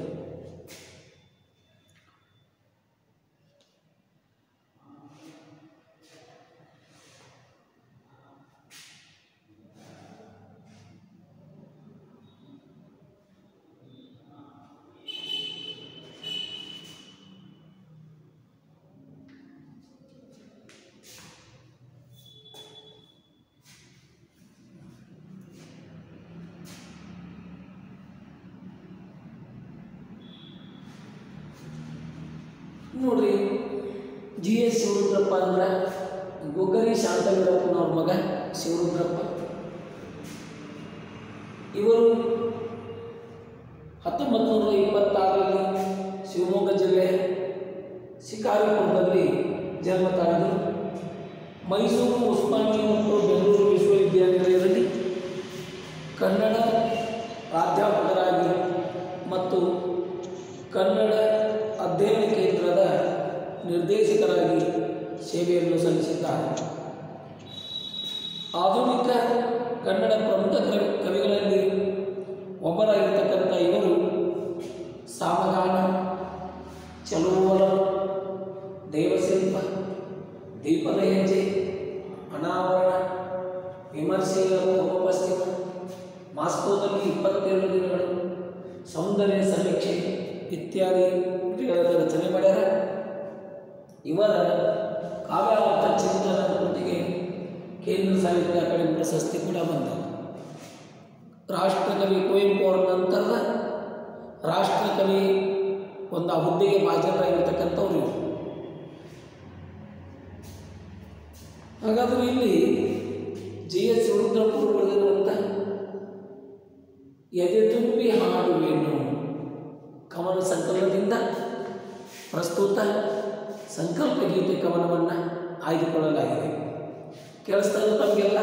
ನೋಡ್ರಿ ಜಿ ಎಸ್ ಶಿವರುದ್ರಪ್ಪ ಅಂದ್ರೆ ಗುಗ್ಗರಿ ಶಾಂತವೀರಪ್ಪನವ್ರ ಮಗ ಶಿವರುದ್ರಪ್ಪ ಇವರು ಹತ್ತೊಂಬತ್ತು ನೂರ ಇಪ್ಪತ್ತಾರರಲ್ಲಿ ಶಿವಮೊಗ್ಗ ಜಿಲ್ಲೆ ಶಿಕಾರಿಪುರದಲ್ಲಿ ಜನ್ಮ ತಾಳಿದರು ಮೈಸೂರು ಉಸ್ಮಾನಿಯಾ ಮತ್ತು ಬೆಂಗಳೂರು ವಿಶ್ವವಿದ್ಯಾನಿಲಯದಲ್ಲಿ ಕನ್ನಡ ಪ್ರಾಧ್ಯಾಪಕರಾಗಿ ಮತ್ತು ಕನ್ನಡ ಅಧ್ಯಯನ ಕೇಂದ್ರದ ನಿರ್ದೇಶಕರಾಗಿ ಸೇವೆಯನ್ನು ಸಲ್ಲಿಸಿದ್ದಾರೆ ಆಧುನಿಕ ಕನ್ನಡ ಪ್ರಮುಖ ಕವಿ ಕವಿಗಳಲ್ಲಿ ಒಬ್ಬರಾಗಿರ್ತಕ್ಕಂಥ ಇವರು ಸಾಮಗಾನ ಚಲುವಲ ದೇವಶಿಲ್ಪ ದೀಪದ ಹೆಜ್ಜೆ ಅನಾವರಣ ವಿಮರ್ಶೆಯ ಪೂರ್ವ ಪಶ್ಚಿಮ ಮಾಸ್ಕೋದಲ್ಲಿ ಇಪ್ಪತ್ತೆರಡು ದಿನಗಳು ಸೌಂದರ್ಯ ಸಮೀಕ್ಷೆ ಇತ್ಯಾದಿ ಕೃತಿಗಳನ್ನು ರಚನೆ ಮಾಡ್ಯಾರ ಇವರ ಕಾವ್ಯಾರ್ಥ ಚಿಂತನ ಕೃತಿಗೆ ಕೇಂದ್ರ ಸಾಹಿತ್ಯ ಅಕಾಡೆಮಿ ಪ್ರಶಸ್ತಿ ಕೂಡ ಬಂದ ರಾಷ್ಟ್ರಕವಿ ಕುವೆಂಪು ಅವರ ನಂತರದ ರಾಷ್ಟ್ರಕವಿ ಒಂದು ಆ ಹುದ್ದೆಗೆ ಭಾಜನರಾಗಿರ್ತಕ್ಕಂಥವ್ರು ಇವರು ಹಾಗಾದರೆ ಇಲ್ಲಿ ಜಿ ಎಸ್ ಶಿವರುದ್ರಪ್ಪರು ಬರೆದಿರುವಂಥ ಎದೆ ತುಂಬಿ ಹಾಡುವೇನು ಕವನ ಸಂಕಲನದಿಂದ ಪ್ರಸ್ತುತ ಸಂಕಲ್ಪ ಗೀತೆ ಕವನವನ್ನು ಆಯ್ದುಕೊಳ್ಳಲಾಗಿದೆ ಕೇಳಿಸ್ತದ ತಮಗೆಲ್ಲ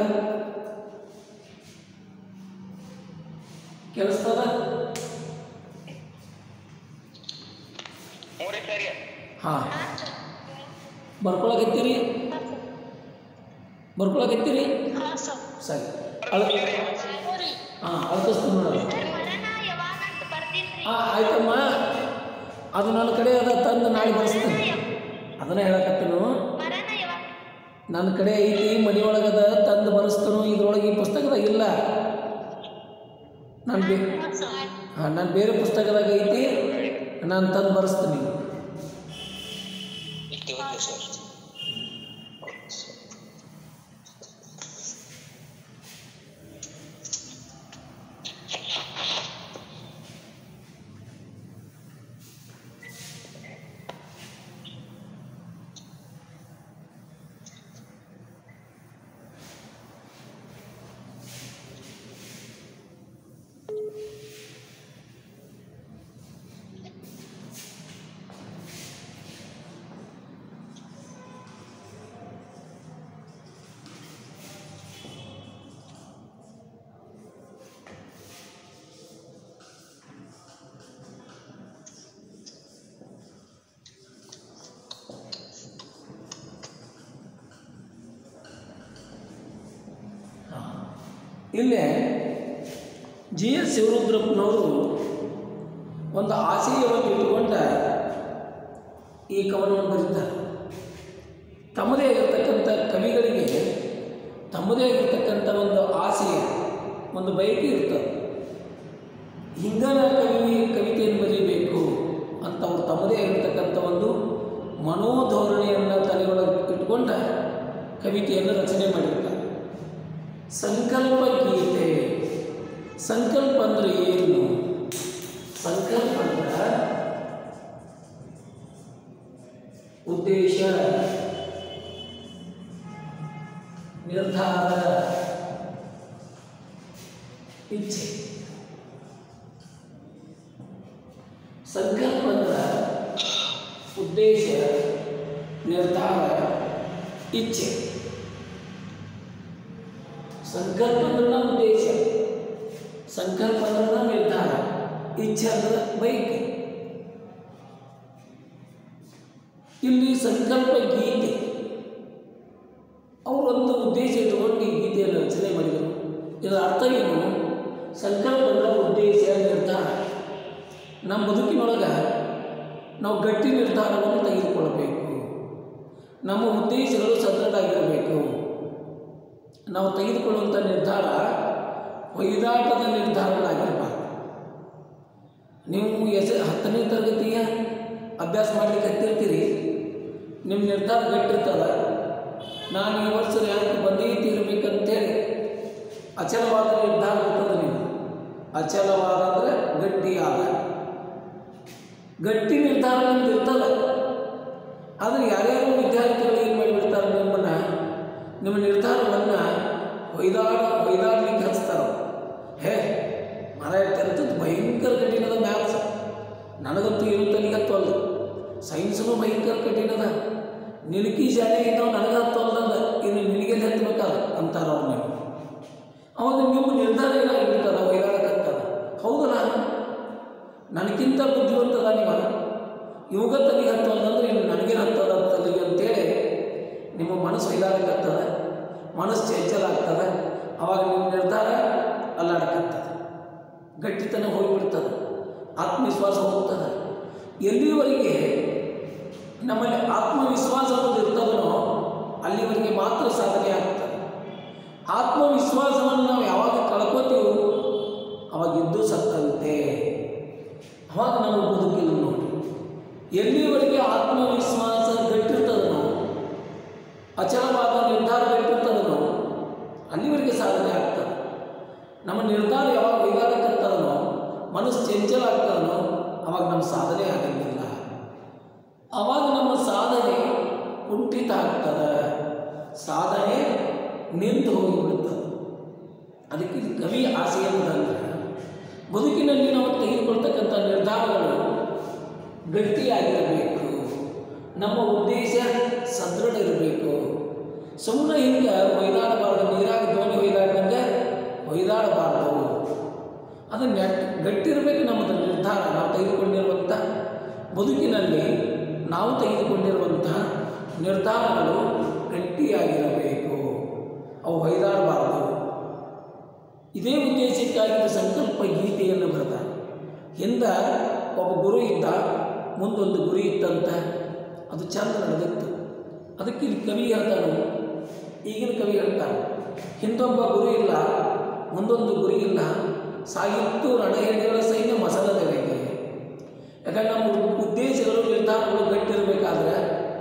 ಕೇಳಿಸ್ತದ ಮೂರೇ ಸರಿ ಹಾಂ ಬರ್ಕೊಳಕತ್ತೀರಿ ಬರ್ಕೊಳಕತ್ತೀರಿ ಹಾಂ ಸರ್ ಸರಿ ಅಳ ಹಾಂ ಅಳ್ಕಿಸ್ತೀನಿ ನೋಡೋದು ಸರ್ ಮರಣ ಯಾವಾಗ ಅಂತ ಬರ್ದಿದ್ರಿ ಹಾಂ ಆಯ್ತಮ್ಮ ಅದು ನನ್ನ ಕಡೆ ಅದ ತಂದು ನಾಳೆ ಬರ್ಸ್ತೀನಿ ಅದನ್ನ ಹೇಳಕತ್ತೀನು ಮರಣ ಯಾವಾಗ ನನ್ನ ಕಡೆ ಐತಿ ಮನೆಯೊಳಗದ ತಂದು ಬರೆಸ್ತನು ಇದ್ರೊಳಗೆ ಈ ಪುಸ್ತಕದಾಗ ಇಲ್ಲ ನಾನು ಬೇ ಹಾಂ ಸರ್ ಹಾಂ ನಾನು ಬೇರೆ ಪುಸ್ತಕದಾಗ ಐತಿ ನಾನು ತಂದು ಬರೆಸ್ತೀನಿ ಓಕೆ ಓಕೆ ಸರ್ ಇಲ್ಲೇ ಜಿ ಎಸ್ ಶಿವರುದ್ರಪ್ಪನವರು ಒಂದು ಆಶಯವನ್ನು ಇಟ್ಟುಕೊಂಡ ಈ ಕವನವನ್ನು ಬರೀತಾರೆ ತಮ್ಮದೇ ಆಗಿರ್ತಕ್ಕಂಥ ಕವಿಗಳಿಗೆ ತಮ್ಮದೇ ಆಗಿರ್ತಕ್ಕಂಥ ಒಂದು ಆಶಯ ಒಂದು ಬಯಕೆ ಇರ್ತದೆ ಹಿಂಗನ ಕವಿ ಕವಿತೆಯನ್ನು ಬರೀಬೇಕು ಅಂತ ಅವರು ತಮ್ಮದೇ ಆಗಿರ್ತಕ್ಕಂಥ ಒಂದು ಮನೋಧೋರಣೆಯನ್ನು ತಲೆಯೊಳಗೆ ಇಟ್ಕೊಂಡ ಕವಿತೆಯನ್ನು ರಚನೆ ಮಾಡಿರ್ತಾರೆ ಸಂಕಲ್ಪ ಗೀತೆ ಸಂಕಲ್ಪ ಅಂದರೆ ಏನು ಸಂಕಲ್ಪ ಅಂದ್ರೆ ಉದ್ದೇಶ ನಿರ್ಧಾರ ಇಚ್ಛೆ ಸಂಕಲ್ಪ ಅಂದ್ರೆ ಉದ್ದೇಶ ನಿರ್ಧಾರ ಇಚ್ಛೆ ಸಂಕಲ್ಪ ಅಂದ್ರೆ ಉದ್ದೇಶ ಸಂಕಲ್ಪ ಅಂದ್ರೆ ನಿರ್ಧಾರ ಇಚ್ಛೆ ಅಂದ್ರೆ ಬೈಕ್ ಇಲ್ಲಿ ಸಂಕಲ್ಪ ಗೀತೆ ಅವರೊಂದು ಉದ್ದೇಶ ಇಟ್ಟುಕೊಂಡು ಈ ಗೀತೆಯನ್ನು ರಚನೆ ಮಾಡಿದರು ಇದರ ಅರ್ಥ ಏನು ಸಂಕಲ್ಪ ಅಂದ್ರೆ ಉದ್ದೇಶ ನಿರ್ಧಾರ ನಮ್ಮ ಬದುಕಿನೊಳಗೆ ನಾವು ಗಟ್ಟಿ ನಿರ್ಧಾರವನ್ನು ತೆಗೆದುಕೊಳ್ಳಬೇಕು ನಮ್ಮ ಉದ್ದೇಶಗಳು ಸದೃಢ ಆಗಿರಬೇಕು ನಾವು ತೆಗೆದುಕೊಳ್ಳುವಂಥ ನಿರ್ಧಾರ ಒಯ್ದಾಟದ ನಿರ್ಧಾರಗಳಾಗಿರಬಾರ್ದು ನೀವು ಎಸ್ ಹತ್ತನೇ ತರಗತಿಯ ಅಭ್ಯಾಸ ಮಾಡಲಿಕ್ಕೆ ಹತ್ತಿರ್ತೀರಿ ನಿಮ್ಮ ನಿರ್ಧಾರ ಗಟ್ಟಿರ್ತದ ನಾನು ಈ ವರ್ಷ ರ್ಯಾಂಕ್ ಬಂದೇ ತೀರಬೇಕಂತೇಳಿ ಅಚಲವಾದ ನಿರ್ಧಾರ ಇರ್ತದೆ ನೀವು ಅಚಲವಾದ ಅಂದರೆ ಗಟ್ಟಿಯಾದ ಗಟ್ಟಿ ನಿರ್ಧಾರ ನಿಮ್ದು ಇರ್ತದೆ ಆದರೆ ಯಾರ್ಯಾರು ವಿದ್ಯಾರ್ಥಿಗಳು ಏನು ಮಾಡಿಬಿಡ್ತಾರೆ ನಿಮ್ಮನ್ನು ನಿಮ್ಮ ನಿರ್ಧಾರವನ್ನು ಒಯ್ದಾಡ ಒಯ್ದಾಡ್ಲಿಕ್ಕೆ ಹಚ್ತಾರ ಹೇ ಮರ ತೆರೆದದ್ದು ಭಯಂಕರ ಕಠಿಣದ ಮ್ಯಾಥ್ಸ್ ನನಗಂತೂ ಏನು ತಲೆಗೆ ಹತ್ತವಲ್ಲ ಸೈನ್ಸ್ನು ಭಯಂಕರ ಕಠಿಣದ ನಿನಕಿ ಶಾಲೆ ಇದ್ದವು ನನಗೆ ಹತ್ತವಲ್ಲದ ಇನ್ನು ನಿನಗೆ ಹತ್ತಬೇಕಲ್ಲ ಅಂತಾರ ಅವ್ರು ನೀವು ಅವಾಗ ನಿಮ್ಮ ನಿರ್ಧಾರ ಏನಾಗಿರ್ತದ ಒಯ್ದಾಡಕತ್ತದ ಹೌದಲ್ಲ ನನಗಿಂತ ಬುದ್ಧಿವಂತದ ನೀವ ಇವಾಗ ತಲೆಗೆ ಹತ್ತವಲ್ಲಂದ್ರೆ ಇನ್ನು ನನಗೆ ಹತ್ತದ ತಲೆಗೆ ಅಂತೇಳಿ ನಿಮ್ಮ ಮನಸ್ಸು ಒಯ್ದಾಡಕತ್ತದ ಮನಸ್ಸು ಚಂಚಲ ಆಗ್ತದೆ ಅವಾಗ ನಿಮ್ಮ ನಿರ್ಧಾರ ಅಲ್ಲಾಡಕತ್ತದ ಗಟ್ಟಿತನ ಹೋಗಿಬಿಡ್ತದೆ ಆತ್ಮವಿಶ್ವಾಸ ಹೋಗ್ತದೆ ಎಲ್ಲಿವರೆಗೆ ನಮ್ಮಲ್ಲಿ ಆತ್ಮವಿಶ್ವಾಸ ಅನ್ನೋದು ಇರ್ತದನೋ ಅಲ್ಲಿವರೆಗೆ ಮಾತ್ರ ಸಾಧನೆ ಆಗ್ತದೆ ಆತ್ಮವಿಶ್ವಾಸವನ್ನು ನಾವು ಯಾವಾಗ ಕಳ್ಕೋತೀವೋ ಅವಾಗ ಇದ್ದು ಸತ್ತಂತೆ ಅವಾಗ ನಮ್ಮ ಬದುಕಿಲ್ಲ ನೋಡಿ ಎಲ್ಲಿವರೆಗೆ ಆತ್ಮವಿಶ್ವಾಸ ಗಟ್ಟಿರ್ತದನೋ ಅಚಲವಾದ ನಿರ್ಧಾರ ಗಟ್ಟಿರ್ತದನೋ ಅಲ್ಲಿವರೆಗೆ ಸಾಧನೆ ಆಗ್ತದೆ ನಮ್ಮ ನಿರ್ಧಾರ ಯಾವಾಗ ಒಯ್ದಾಡಕತ್ತದನೋ ಮನಸ್ಸು ಚಂಚಲ ಆಗ್ತದನೋ ಅವಾಗ ನಮ್ಮ ಸಾಧನೆ ಆಗಂಗಿಲ್ಲ ಅವಾಗ ನಮ್ಮ ಸಾಧನೆ ಕುಂಠಿತ ಆಗ್ತದೆ ಸಾಧನೆ ನಿಂತು ಹೋಗಿಬಿಡುತ್ತದೆ ಅದಕ್ಕೆ ಇದು ಕವಿ ಆಸೆ ಏನಂದ್ರೆ ಬದುಕಿನಲ್ಲಿ ನಾವು ತೆಗೆದುಕೊಳ್ತಕ್ಕಂಥ ನಿರ್ಧಾರಗಳು ಗಟ್ಟಿಯಾಗಿರಬೇಕು ನಮ್ಮ ಉದ್ದೇಶ ಸದೃಢ ಇರಬೇಕು ಸುಮ್ಮನೆ ಹಿಂಗೆ ಒಯ್ದಾಡಬಾರ್ದು ನೀರಾಗ ದೋಣಿ ಒಯ್ದಾಡ್ದಂಗೆ ಒಯ್ದಾಡಬಾರ್ದು ಅದು ನೆಟ್ ಗಟ್ಟಿರಬೇಕು ನಮ್ಮದು ನಿರ್ಧಾರ ನಾವು ತೆಗೆದುಕೊಂಡಿರುವಂಥ ಬದುಕಿನಲ್ಲಿ ನಾವು ತೆಗೆದುಕೊಂಡಿರುವಂಥ ನಿರ್ಧಾರಗಳು ಗಟ್ಟಿಯಾಗಿರಬೇಕು ಅವು ಹೊಯ್ದಾಡಬಾರ್ದು ಇದೇ ಉದ್ದೇಶಕ್ಕಾಗಿ ಸಂಕಲ್ಪ ಗೀತೆಯನ್ನು ಬರೆದ ಹಿಂದ ಒಬ್ಬ ಗುರು ಇದ್ದ ಮುಂದೊಂದು ಗುರಿ ಇತ್ತಂತ ಅದು ಚಂದ ನಡೆದಿತ್ತು ಅದಕ್ಕೆ ಇಲ್ಲಿ ಕವಿ ಹೇಳ್ತಾನೆ ಈಗಿನ ಕವಿ ಹೇಳ್ತಾನೆ ಹಿಂದೊಬ್ಬ ಗುರು ಇಲ್ಲ ಮುಂದೊಂದು ಗುರಿ ಇಲ್ಲ ಸಾಗಿತ್ತು ರಣಹೇಡಿಗಳ ಸೈನ್ಯ ಮಸಲದೆಲೆಗೆ ಯಾಕಂದ್ರೆ ನಮ್ಮ ಉದ್ದೇಶಗಳು ನಿರ್ಧಾರಗಳು ಗಟ್ಟಿರಬೇಕಾದ್ರೆ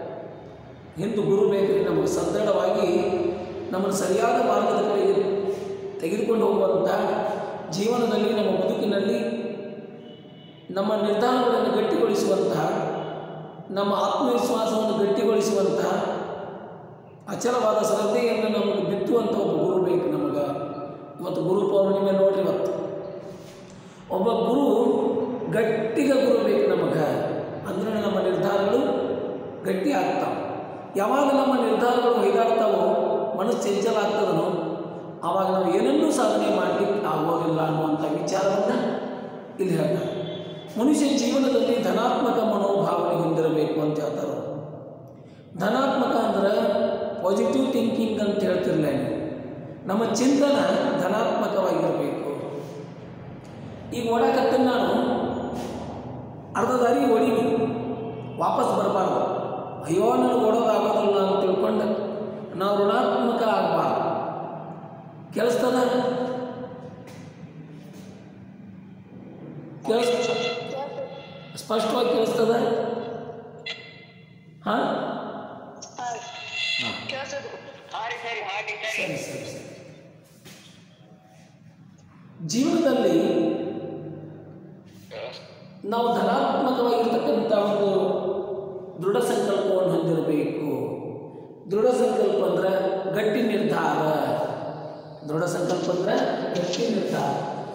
ಹಿಂದೆ ಗುರು ಬೇಕ್ರಿ ನಮಗೆ ಸದೃಢವಾಗಿ ನಮ್ಮನ್ನು ಸರಿಯಾದ ಮಾರ್ಗದ ಕಡೆಗೆ ತೆಗೆದುಕೊಂಡು ಹೋಗುವಂಥ ಜೀವನದಲ್ಲಿ ನಮ್ಮ ಬದುಕಿನಲ್ಲಿ ನಮ್ಮ ನಿರ್ಧಾರಗಳನ್ನು ಗಟ್ಟಿಗೊಳಿಸುವಂತಹ ನಮ್ಮ ಆತ್ಮವಿಶ್ವಾಸವನ್ನು ಗಟ್ಟಿಗೊಳಿಸುವಂತಹ ಅಚಲವಾದ ಶ್ರದ್ಧೆಯನ್ನು ನಮಗೆ ಬಿತ್ತುವಂಥ ಒಬ್ಬ ಗುರು ಬೇಕು ನಮಗೆ ಇವತ್ತು ಗುರು ಪೌರ್ಣಿಮೆ ನೋಡ್ರಿ ಇವತ್ತು ಒಬ್ಬ ಗುರು ಗಟ್ಟಿಗ ಗುರು ಬೇಕು ನಮಗೆ ಅಂದ್ರೆ ನಮ್ಮ ನಿರ್ಧಾರಗಳು ಗಟ್ಟಿ ಆಗ್ತಾವೆ ಯಾವಾಗ ನಮ್ಮ ನಿರ್ಧಾರಗಳು ಹೊಯ್ದಾಡ್ತಾವೋ ಮನಸ್ಸು ಚಂಚಲ ಆಗ್ತದನೋ ಆವಾಗ ನಾವು ಏನನ್ನೂ ಸಾಧನೆ ಮಾಡಲಿಕ್ಕೆ ಆಗೋದಿಲ್ಲ ಅನ್ನುವಂಥ ವಿಚಾರವನ್ನು ಇಲ್ಲಿ ಹೇಳ್ತಾರೆ ಮನುಷ್ಯ ಜೀವನದಲ್ಲಿ ಧನಾತ್ಮಕ ಮನೋಭಾವನೆ ಹೊಂದಿರಬೇಕು ಅಂತ ಹೇಳ್ತಾರೆ ಅವ್ರು. ಧನಾತ್ಮಕ ಅಂದ್ರೆ ಪಾಸಿಟಿವ್ ಥಿಂಕಿಂಗ್ ಅಂತ ಹೇಳ್ತಿರಲ್ಲ ನಮ್ಮ ಚಿಂತನ ಧನಾತ್ಮಕವಾಗಿರಬೇಕು ಈಗ ಓಡಾಕತ್ತೇನೆ ನಾನು ಅರ್ಧ ದಾರಿ ಓಡೀನಿ ವಾಪಸ್ ಬರಬಾರ್ದು ಅಯ್ಯೋ ನನಗೆ ಓಡೋದಾಗೋದಿಲ್ಲ ಅಂತ ತಿಳ್ಕೊಂಡು ನಾವು ಋಣಾತ್ಮಕ ಆಗಬಾರ್ದು ಕೇಳಿಸ್ತದ ಕೇಳಿಸ್ ಸ್ಪಷ್ಟವಾಗಿ ಕೇಳಿಸ್ತದ ಹಾಂ ಹಾರಿ ಸರಿ ಹಾರಿ ಸರಿ ಸರಿ ಸರಿ ಸರಿ ಜೀವನದಲ್ಲಿ ನಾವು ಧನಾತ್ಮಕವಾಗಿರ್ತಕ್ಕಂಥ ಒಂದು ದೃಢ ಸಂಕಲ್ಪವನ್ನು ಹೊಂದಿರಬೇಕು ದೃಢ ಸಂಕಲ್ಪ ಅಂದ್ರೆ ಗಟ್ಟಿ ನಿರ್ಧಾರ ದೃಢ ಸಂಕಲ್ಪ ಅಂದ್ರೆ ಗಟ್ಟಿ ನಿರ್ಧಾರ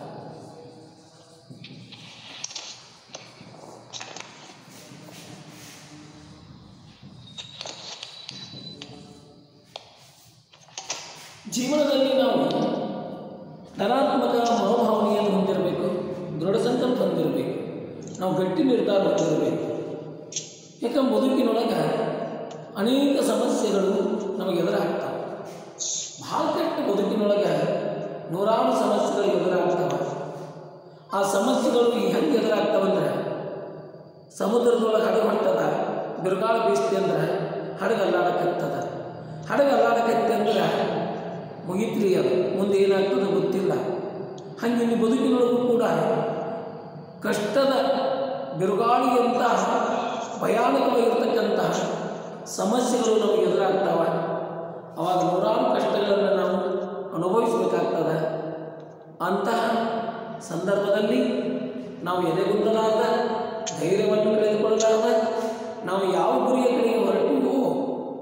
ಜೀವನದಲ್ಲಿ ನಾವು ಧನಾತ್ಮಕ ಮನೋಭಾವನೆಯನ್ನು ಹೊಂದಿರಬೇಕು ದೃಢ ಸಂಕಲ್ಪ ಹೊಂದಿರಬೇಕು ನಾವು ಗಟ್ಟಿ ನಿರ್ಧಾರ ಹೊಂದಿರಬೇಕು ಯಾಕಂದ್ರೆ ಬದುಕಿನೊಳಗೆ ಅನೇಕ ಸಮಸ್ಯೆಗಳು ನಮಗೆ ಎದುರಾಗ್ತವೆ ಭಾಳ ಕೆಟ್ಟ ಬದುಕಿನೊಳಗೆ ನೂರಾರು ಸಮಸ್ಯೆಗಳು ಎದುರಾಗ್ತವೆ ಆ ಸಮಸ್ಯೆಗಳು ಹೆಂಗೆ ಎದುರಾಗ್ತವಂದ್ರೆ ಸಮುದ್ರದೊಳಗೆ ಹಡಗು ಹೊಂಟದ ಬಿರುಗಾಳ ಬೀಸ್ತಿ ಅಂದ್ರೆ ಹಡಗು ಅಲ್ಲಾಡಕತ್ತದ ಹಡಗು ಅಲ್ಲಾಡಕತ್ತೆ ಅಂದ್ರೆ ಮುಗಿತ್ರಿ ಅದು ಮುಂದೆ ಏನಾಗ್ತದೆ ಗೊತ್ತಿಲ್ಲ ಹಾಗೆ ಇಲ್ಲಿ ಬದುಕಿನೊಳಗೂ ಕೂಡ ಕಷ್ಟದ ಬಿರುಗಾಳಿಯಂತಹ ಭಯಾನಕವಾಗಿರ್ತಕ್ಕಂತಹ ಸಮಸ್ಯೆಗಳು ನಮಗೆ ಎದುರಾಗ್ತವೆ ಅವಾಗ ನೂರಾರು ಕಷ್ಟಗಳನ್ನು ನಾವು ಅನುಭವಿಸಬೇಕಾಗ್ತದೆ ಅಂತಹ ಸಂದರ್ಭದಲ್ಲಿ ನಾವು ಎದೆಗುಂದಲಾದ ಧೈರ್ಯವನ್ನು ಕಳೆದುಕೊಳ್ಳಲಾದ ನಾವು ಯಾವ ಗುರಿಯ ಕಡೆಗೆ ಹೊರಟಿವೋ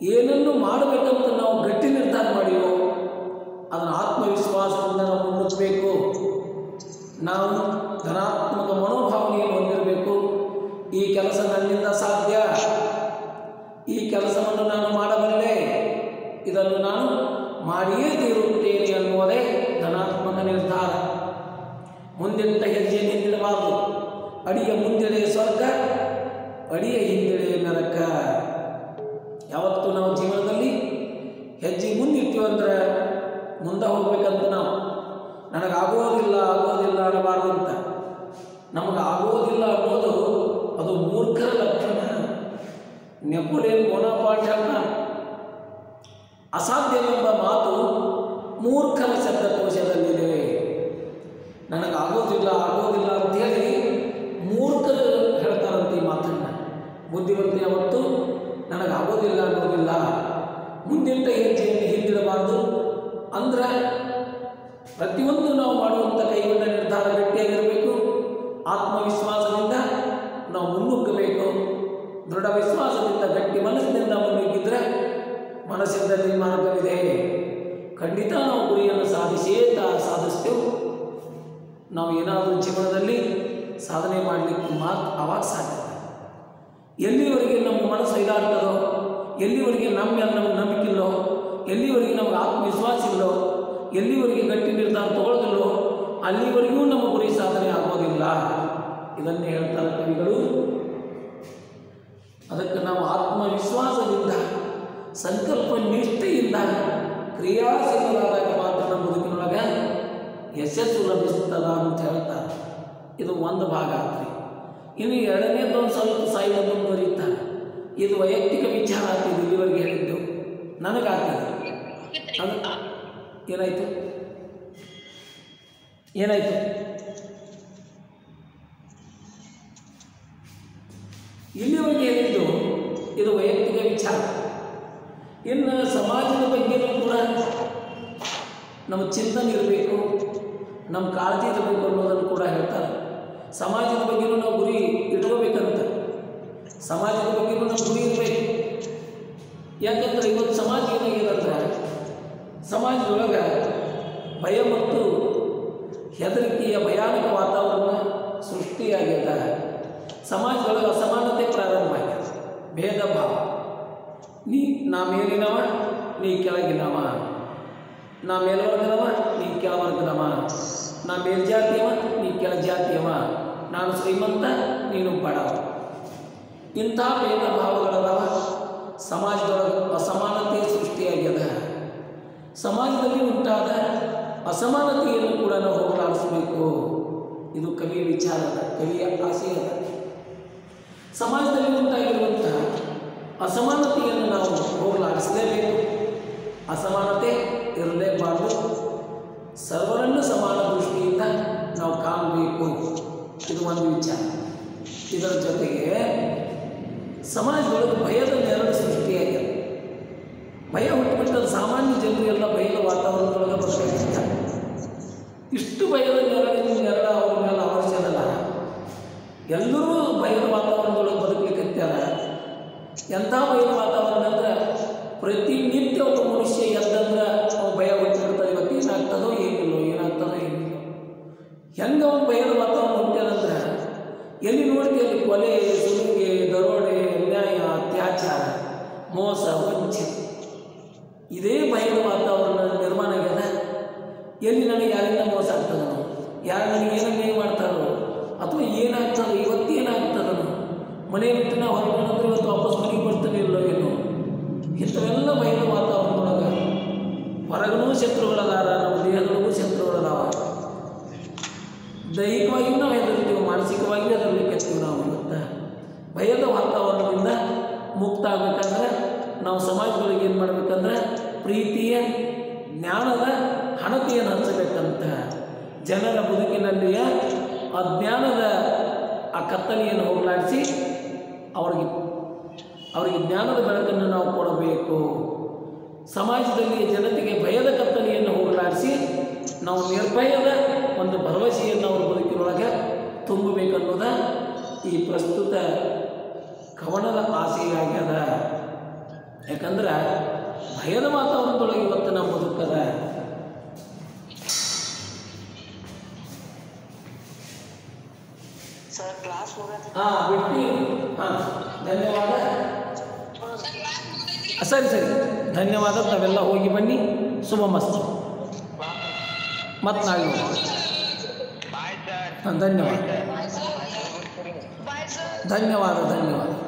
ಏನನ್ನು ಮಾಡಬೇಕಂತ ನಾವು ಗಟ್ಟಿ ನಿರ್ಧಾರ ಮಾಡಿವೋ ಅದನ್ನು ಆತ್ಮವಿಶ್ವಾಸದಿಂದ ನಾವು ಮುನ್ನುಗ್ಗಬೇಕು ನಾವು ಧನಾತ್ಮಕ ಮನೋಭಾವನೆಯನ್ನು ಹೊಂದಿರಬೇಕು ಈ ಕೆಲಸ ನನ್ನಿಂದ ಸಾಧ್ಯ ಈ ಕೆಲಸವನ್ನು ನಾನು ಮಾಡಬಲ್ಲೆ ಇದನ್ನು ನಾನು ಮಾಡಿಯೇ ತೀರುತ್ತೇನೆ ಅನ್ನುವುದೇ ಧನಾತ್ಮಕ ನಿರ್ಧಾರ ಮುಂದಿಟ್ಟ ಹೆಜ್ಜೆ ನಿಂದಿಡಬಾರದು ಅಡಿಯ ಮುಂದೆಡೆ ಸ್ವರ್ಗ ಅಡಿಯ ಹಿಂದೆಡೆ ನರಕ ಯಾವತ್ತು ನಾವು ಜೀವನದಲ್ಲಿ ಹೆಜ್ಜೆ ಮುಂದಿಟ್ಟಿವಿ ಅಂದ್ರೆ ಮುಂದೆ ಹೋಗ್ಬೇಕಂತ ನಾವು ನನಗಾಗೋದಿಲ್ಲ ಆಗೋದಿಲ್ಲ ಅನ್ನಬಾರ್ದು ಅಂತ ನಮಗೆ ಆಗೋದಿಲ್ಲ ಅನ್ನೋದು ಅದು ಮೂರ್ಖರ ಲಕ್ಷಣ ನೆಪೋಲಿಯನ್ ಬೋನಾಪಾಟ್ ಹೇಳ್ತಾನೆ ಅಸಾಧ್ಯವೆಂಬ ಮಾತು ಮೂರ್ಖರ ಶಬ್ದಕೋಶದಲ್ಲಿದೆ ನನಗಾಗೋದಿಲ್ಲ ಆಗೋದಿಲ್ಲ ಅಂತೇಳಿ ಮೂರ್ಖರು ಹೇಳ್ತಾರಂತೆ ಈ ಮಾತನ್ನು ಬುದ್ಧಿವಂತ ಯಾವತ್ತು ನನಗಾಗೋದಿಲ್ಲ ಅನ್ನೋದಿಲ್ಲ ಮುಂದಿಟ್ಟ ಹೆಜ್ಜೆಯನ್ನು ಹಿಂದಿಡಬಾರ್ದು ಅಂದ್ರೆ ಪ್ರತಿಯೊಂದು ನಾವು ಮಾಡುವಂಥ ಕೈಗೊಂಡ ನಿರ್ಧಾರ ಗಟ್ಟಿಯಾಗಿರಬೇಕು ಆತ್ಮವಿಶ್ವಾಸದಿಂದ ನಾವು ಮುನ್ನುಗ್ಗಬೇಕು ದೃಢ ವಿಶ್ವಾಸದಿಂದ ಗಟ್ಟಿ ಮನಸ್ಸಿನಿಂದ ಮುನ್ನುಗ್ಗಿದ್ರೆ ಮನಸ್ಸಿನಲ್ಲಿ ಮಾರ್ಗವಿದೆ ಖಂಡಿತ ನಾವು ಗುರಿಯನ್ನು ಸಾಧಿಸೇ ತಾ- ಸಾಧಿಸ್ತೇವೆ ನಾವು ಏನಾದರೂ ಜೀವನದಲ್ಲಿ ಸಾಧನೆ ಮಾಡಲಿಕ್ಕೆ ಮಾತು ಅವಾಗ ಸಾಧ್ಯ ಎಲ್ಲಿವರೆಗೆ ನಮ್ಮ ಮನಸ್ಸು ಇದಾಗ್ತದೋ ಎಲ್ಲಿವರೆಗೆ ನಮ್ಮ ಮೇಲೆ ನಮ್ಗೆ ನಂಬಿಕಿಲ್ಲೋ ಎಲ್ಲಿವರೆಗೆ ನಮ್ಗೆ ಆತ್ಮವಿಶ್ವಾಸ ಇಲ್ಲೋ ಎಲ್ಲಿವರೆಗೆ ಗಟ್ಟಿ ನಿರ್ಧಾರ ತಗೊಳ್ಳೋದಿಲ್ಲೋ ಅಲ್ಲಿವರೆಗೂ ನಮ್ಮ ಗುರಿ ಸಾಧನೆ ಆಗೋದಿಲ್ಲ ಇದನ್ನೇ ಹೇಳ್ತಾರೆ ಕವಿಗಳು ಅದಕ್ಕೆ ನಾವು ಆತ್ಮವಿಶ್ವಾಸದಿಂದ ಸಂಕಲ್ಪ ನಿಷ್ಠೆಯಿಂದ ಕ್ರಿಯಾಶೀಲರಾದಾಗ ಮಾತ್ರ ನಮ್ಮ ಬದುಕಿನೊಳಗೆ ಯಶಸ್ಸು ಲಭಿಸ್ತದ ಅಂತ ಹೇಳ್ತಾರೆ ಇದು ಒಂದು ಭಾಗ ಆತ್ರಿ ಇನ್ನು ಎರಡನೇದು ಒಂದು ಸ್ವಲ್ಪ ಸಾಯಿದ ಮುಂದುವರಿತಾರೆ ಇದು ವೈಯಕ್ತಿಕ ವಿಚಾರ ಆಗ್ತಿದೆ ಇಲ್ಲಿವರೆಗೆ ಹೇಳಿದ್ದು ನನಗಾಗ್ತದೆ ಅದು ಏನಾಯಿತು ಏನಾಯಿತು ಇಲ್ಲಿವರೆಗೆ ಹೇಳಿದ್ದು ಇದು ವೈಯಕ್ತಿಕ ವಿಚಾರ ಇನ್ನು ಸಮಾಜದ ಬಗ್ಗೆನೂ ಕೂಡ ನಮ್ಮ ಚಿಂತನೆ ಇರಬೇಕು ನಮ್ಮ ಕಾಳಜಿ ಇರಬೇಕು ಅನ್ನೋದನ್ನು ಕೂಡ ಹೇಳ್ತಾರೆ ಸಮಾಜದ ಬಗ್ಗೆನೂ ನಾವು ಗುರಿ ಇಟ್ಕೋಬೇಕಂತ ಸಮಾಜದ ಬಗ್ಗೆನೂ ನಮ್ಮ ಗುರಿ ಇರಬೇಕು ಯಾಕಂದ್ರೆ ಇವತ್ತು ಸಮಾಜ ಏನಾಗಿದೆ ಸಮಾಜದೊಳಗೆ ಭಯ ಮತ್ತು ಹೆದರಿಕೆಯ ಭಯಾನಕ ವಾತಾವರಣ ಸೃಷ್ಟಿಯಾಗಿದೆ ಸಮಾಜದೊಳಗೆ ಅಸಮಾನತೆ ಪ್ರಾರಂಭ ಆಗಿದೆ ಭೇದ ಭಾವ ನೀ ನಾ ಮೇಲಿನವ ನೀ ಕೆಳಗಿನವ ನಾ ಮೇಲ್ವರ್ಗದವ ನೀ ಕೆಳವರ್ಗದವ ನಾ ಮೇಲ್ಜಾತಿಯವ ನೀ ಕೆಳಜಾತಿಯವ ನಾನು ಶ್ರೀಮಂತ ನೀನು ಬಡವ ಇಂಥ ಭೇದ ಭಾವಗಳದಾವ ಸಮಾಜದೊಳಗೆ ಅಸಮಾನತೆ ಸೃಷ್ಟಿಯಾಗ್ಯದ ಸಮಾಜದಲ್ಲಿ ಉಂಟಾದ ಅಸಮಾನತೆಯನ್ನು ಕೂಡ ನಾವು ಹೋಗಲಾಡಿಸಬೇಕು ಇದು ಕವಿಯ ವಿಚಾರ ಅದ ಕವಿಯ ಆಸೆ ಅದ ಸಮಾಜದಲ್ಲಿ ಉಂಟಾಗಿರುವಂಥ ಅಸಮಾನತೆಯನ್ನು ನಾವು ಹೋಗಲಾಡಿಸಲೇಬೇಕು ಅಸಮಾನತೆ ಇರಲೇಬಾರದು ಸರ್ವರನ್ನು ಸಮಾನ ದೃಷ್ಟಿಯಿಂದ ನಾವು ಕಾಣಬೇಕು ಇದು ಒಂದು ವಿಚಾರ ಇದರ ಜೊತೆಗೆ ಸಮಾಜದೊಳಗೆ ಭಯದ ನೆರಳು ಸೃಷ್ಟಿಯಾಗಿದೆ ಭಯ ಹುಟ್ಟುಬಿಟ್ಟರೆ ಸಾಮಾನ್ಯ ಜನರು ಎಲ್ಲ ಭಯದ ವಾತಾವರಣದೊಳಗೆ ಬರಬೇಕಿದ್ದಾರೆ ಇಷ್ಟು ಭಯದ ನೆರಳಿನ ನೆರಳ ಅವ್ರ ಮೇಲೆ ಅವಶ್ಯದಲ್ಲ ಎಲ್ಲರೂ ಭಯದ ವಾತಾವರಣದೊಳಗೆ ಬದುಕಲಿಕ್ಕತ್ಯಾರ ಎಂಥ ಭಯದ ವಾತಾವರಣ ಅಂದ್ರೆ ಪ್ರತಿನಿತ್ಯ ಒಬ್ಬ ಮನುಷ್ಯ ಎದ್ದಂದ್ರೆ ಅವ ಭಯ ಹುಟ್ಟಿಬಿಡ್ತಾರೆ ಇವತ್ತು ಏನಾಗ್ತದೋ ಏನಿಲ್ಲೋ ಏನಾಗ್ತದೋ ಏನಿಲ್ಲ ಹೆಂಗೆ ಅವನು ಭಯದ ವಾತಾವರಣ ಹುಟ್ಟ್ಯಾನಂದ್ರೆ ಎಲ್ಲಿ ನೋಡ್ತೀವಿ ಅಲ್ಲಿ ಕೊಲೆ ಸುಲಿಗೆ ದರೋಡೆ ಅನ್ಯಾಯ ಅತ್ಯಾಚಾರ ಮೋಸ ವಂಚನೆ ಇದೇ ಭಯದ ವಾತಾವರಣ ನಿರ್ಮಾಣ ಆಗ್ಯದ ಎಲ್ಲಿ ನನಗೆ ಯಾರಿಂದ ಮೋಸ ಆಗ್ತದೋ ಯಾರು ನನಗೆ ಏನು ಅನ್ಯಾಯ ಮಾಡ್ತಾರೋ ಅಥವಾ ಏನಾಗ್ತದೋ ಇವತ್ತು ಏನಾಗ್ತದೋ ಮನೆ ಬಿಟ್ಟು ನಾವು ಹೊರಗೆ ಬಂದ್ರೆ ಇವತ್ತು ವಾಪಸ್ ಮನೆಗೆ ಬರ್ತಾನೆ ಇಲ್ಲೋ ಏನೋ ಇಂಥವೆಲ್ಲ ಭಯದ ವಾತಾವರಣದೊಳಗೆ ಹೊರಗನೂ ಶತ್ರುಗಳದಾರ ನಮ್ಮ ದೇಹದೊಳಗೂ ಶತ್ರುಗಳದಾವ ದೈಹಿಕವಾಗಿಯೂ ನಾವು ಹೆದರ್ತೀವಿ ಮಾನಸಿಕವಾಗಿಯೂ ಹೆದರ್ಲಿಕ್ಕೆ ನಾವು ಇವತ್ತು ಭಯದ ವಾತಾವರಣದಿಂದ ಮುಕ್ತ ಆಗಬೇಕಂದ್ರೆ ನಾವು ಸಮಾಜದೊಳಗೆ ಏನು ಮಾಡ್ಬೇಕಂದ್ರೆ ಪ್ರೀತಿಯ ಜ್ಞಾನದ ಹಣತೆಯನ್ನು ಹಂಚಬೇಕಂತ ಜನರ ಬದುಕಿನಲ್ಲಿಯ ಅಜ್ಞಾನದ ಆ ಕತ್ತಲೆಯನ್ನು ಹೋಗಲಾಡಿಸಿ ಅವರಿಗೆ ಅವರಿಗೆ ಜ್ಞಾನದ ಬೆಳಕನ್ನು ನಾವು ಕೊಡಬೇಕು ಸಮಾಜದಲ್ಲಿ ಜನತೆಗೆ ಭಯದ ಕತ್ತಲೆಯನ್ನು ಹೋಗಲಾಡಿಸಿ ನಾವು ನಿರ್ಭಯದ ಒಂದು ಭರವಸೆಯನ್ನು ಅವರ ಬದುಕಿನೊಳಗೆ ತುಂಬಬೇಕನ್ನೋದ ಈ ಪ್ರಸ್ತುತ ಕವನದ ಆಸೆಯಾಗ್ಯದ ಯಾಕಂದ್ರೆ ಭಯದ ವಾತಾವರಣದೊಳಗೆ ಇವತ್ತು ನಾವು ಬದುಕದ ಸರ್ ಕ್ಲಾಸ್ ಮುಗಿದ ಹಾಂ ಬಿಟ್ಟು ಹಾಂ ಧನ್ಯವಾದ ಸರಿ ಸರಿ ಧನ್ಯವಾದ ತಾವೆಲ್ಲ ಹೋಗಿ ಬನ್ನಿ ಶುಭ ಮಸ್ತು ಮತ್ತೆ ನಾಳೆ ಹೋಗೋಣ. ಬಾಯ್ ಸರ್ ಹಾಂ ಧನ್ಯವಾದ ಬಾಯ್ ಸರ್ ಧನ್ಯವಾದ ಧನ್ಯವಾದ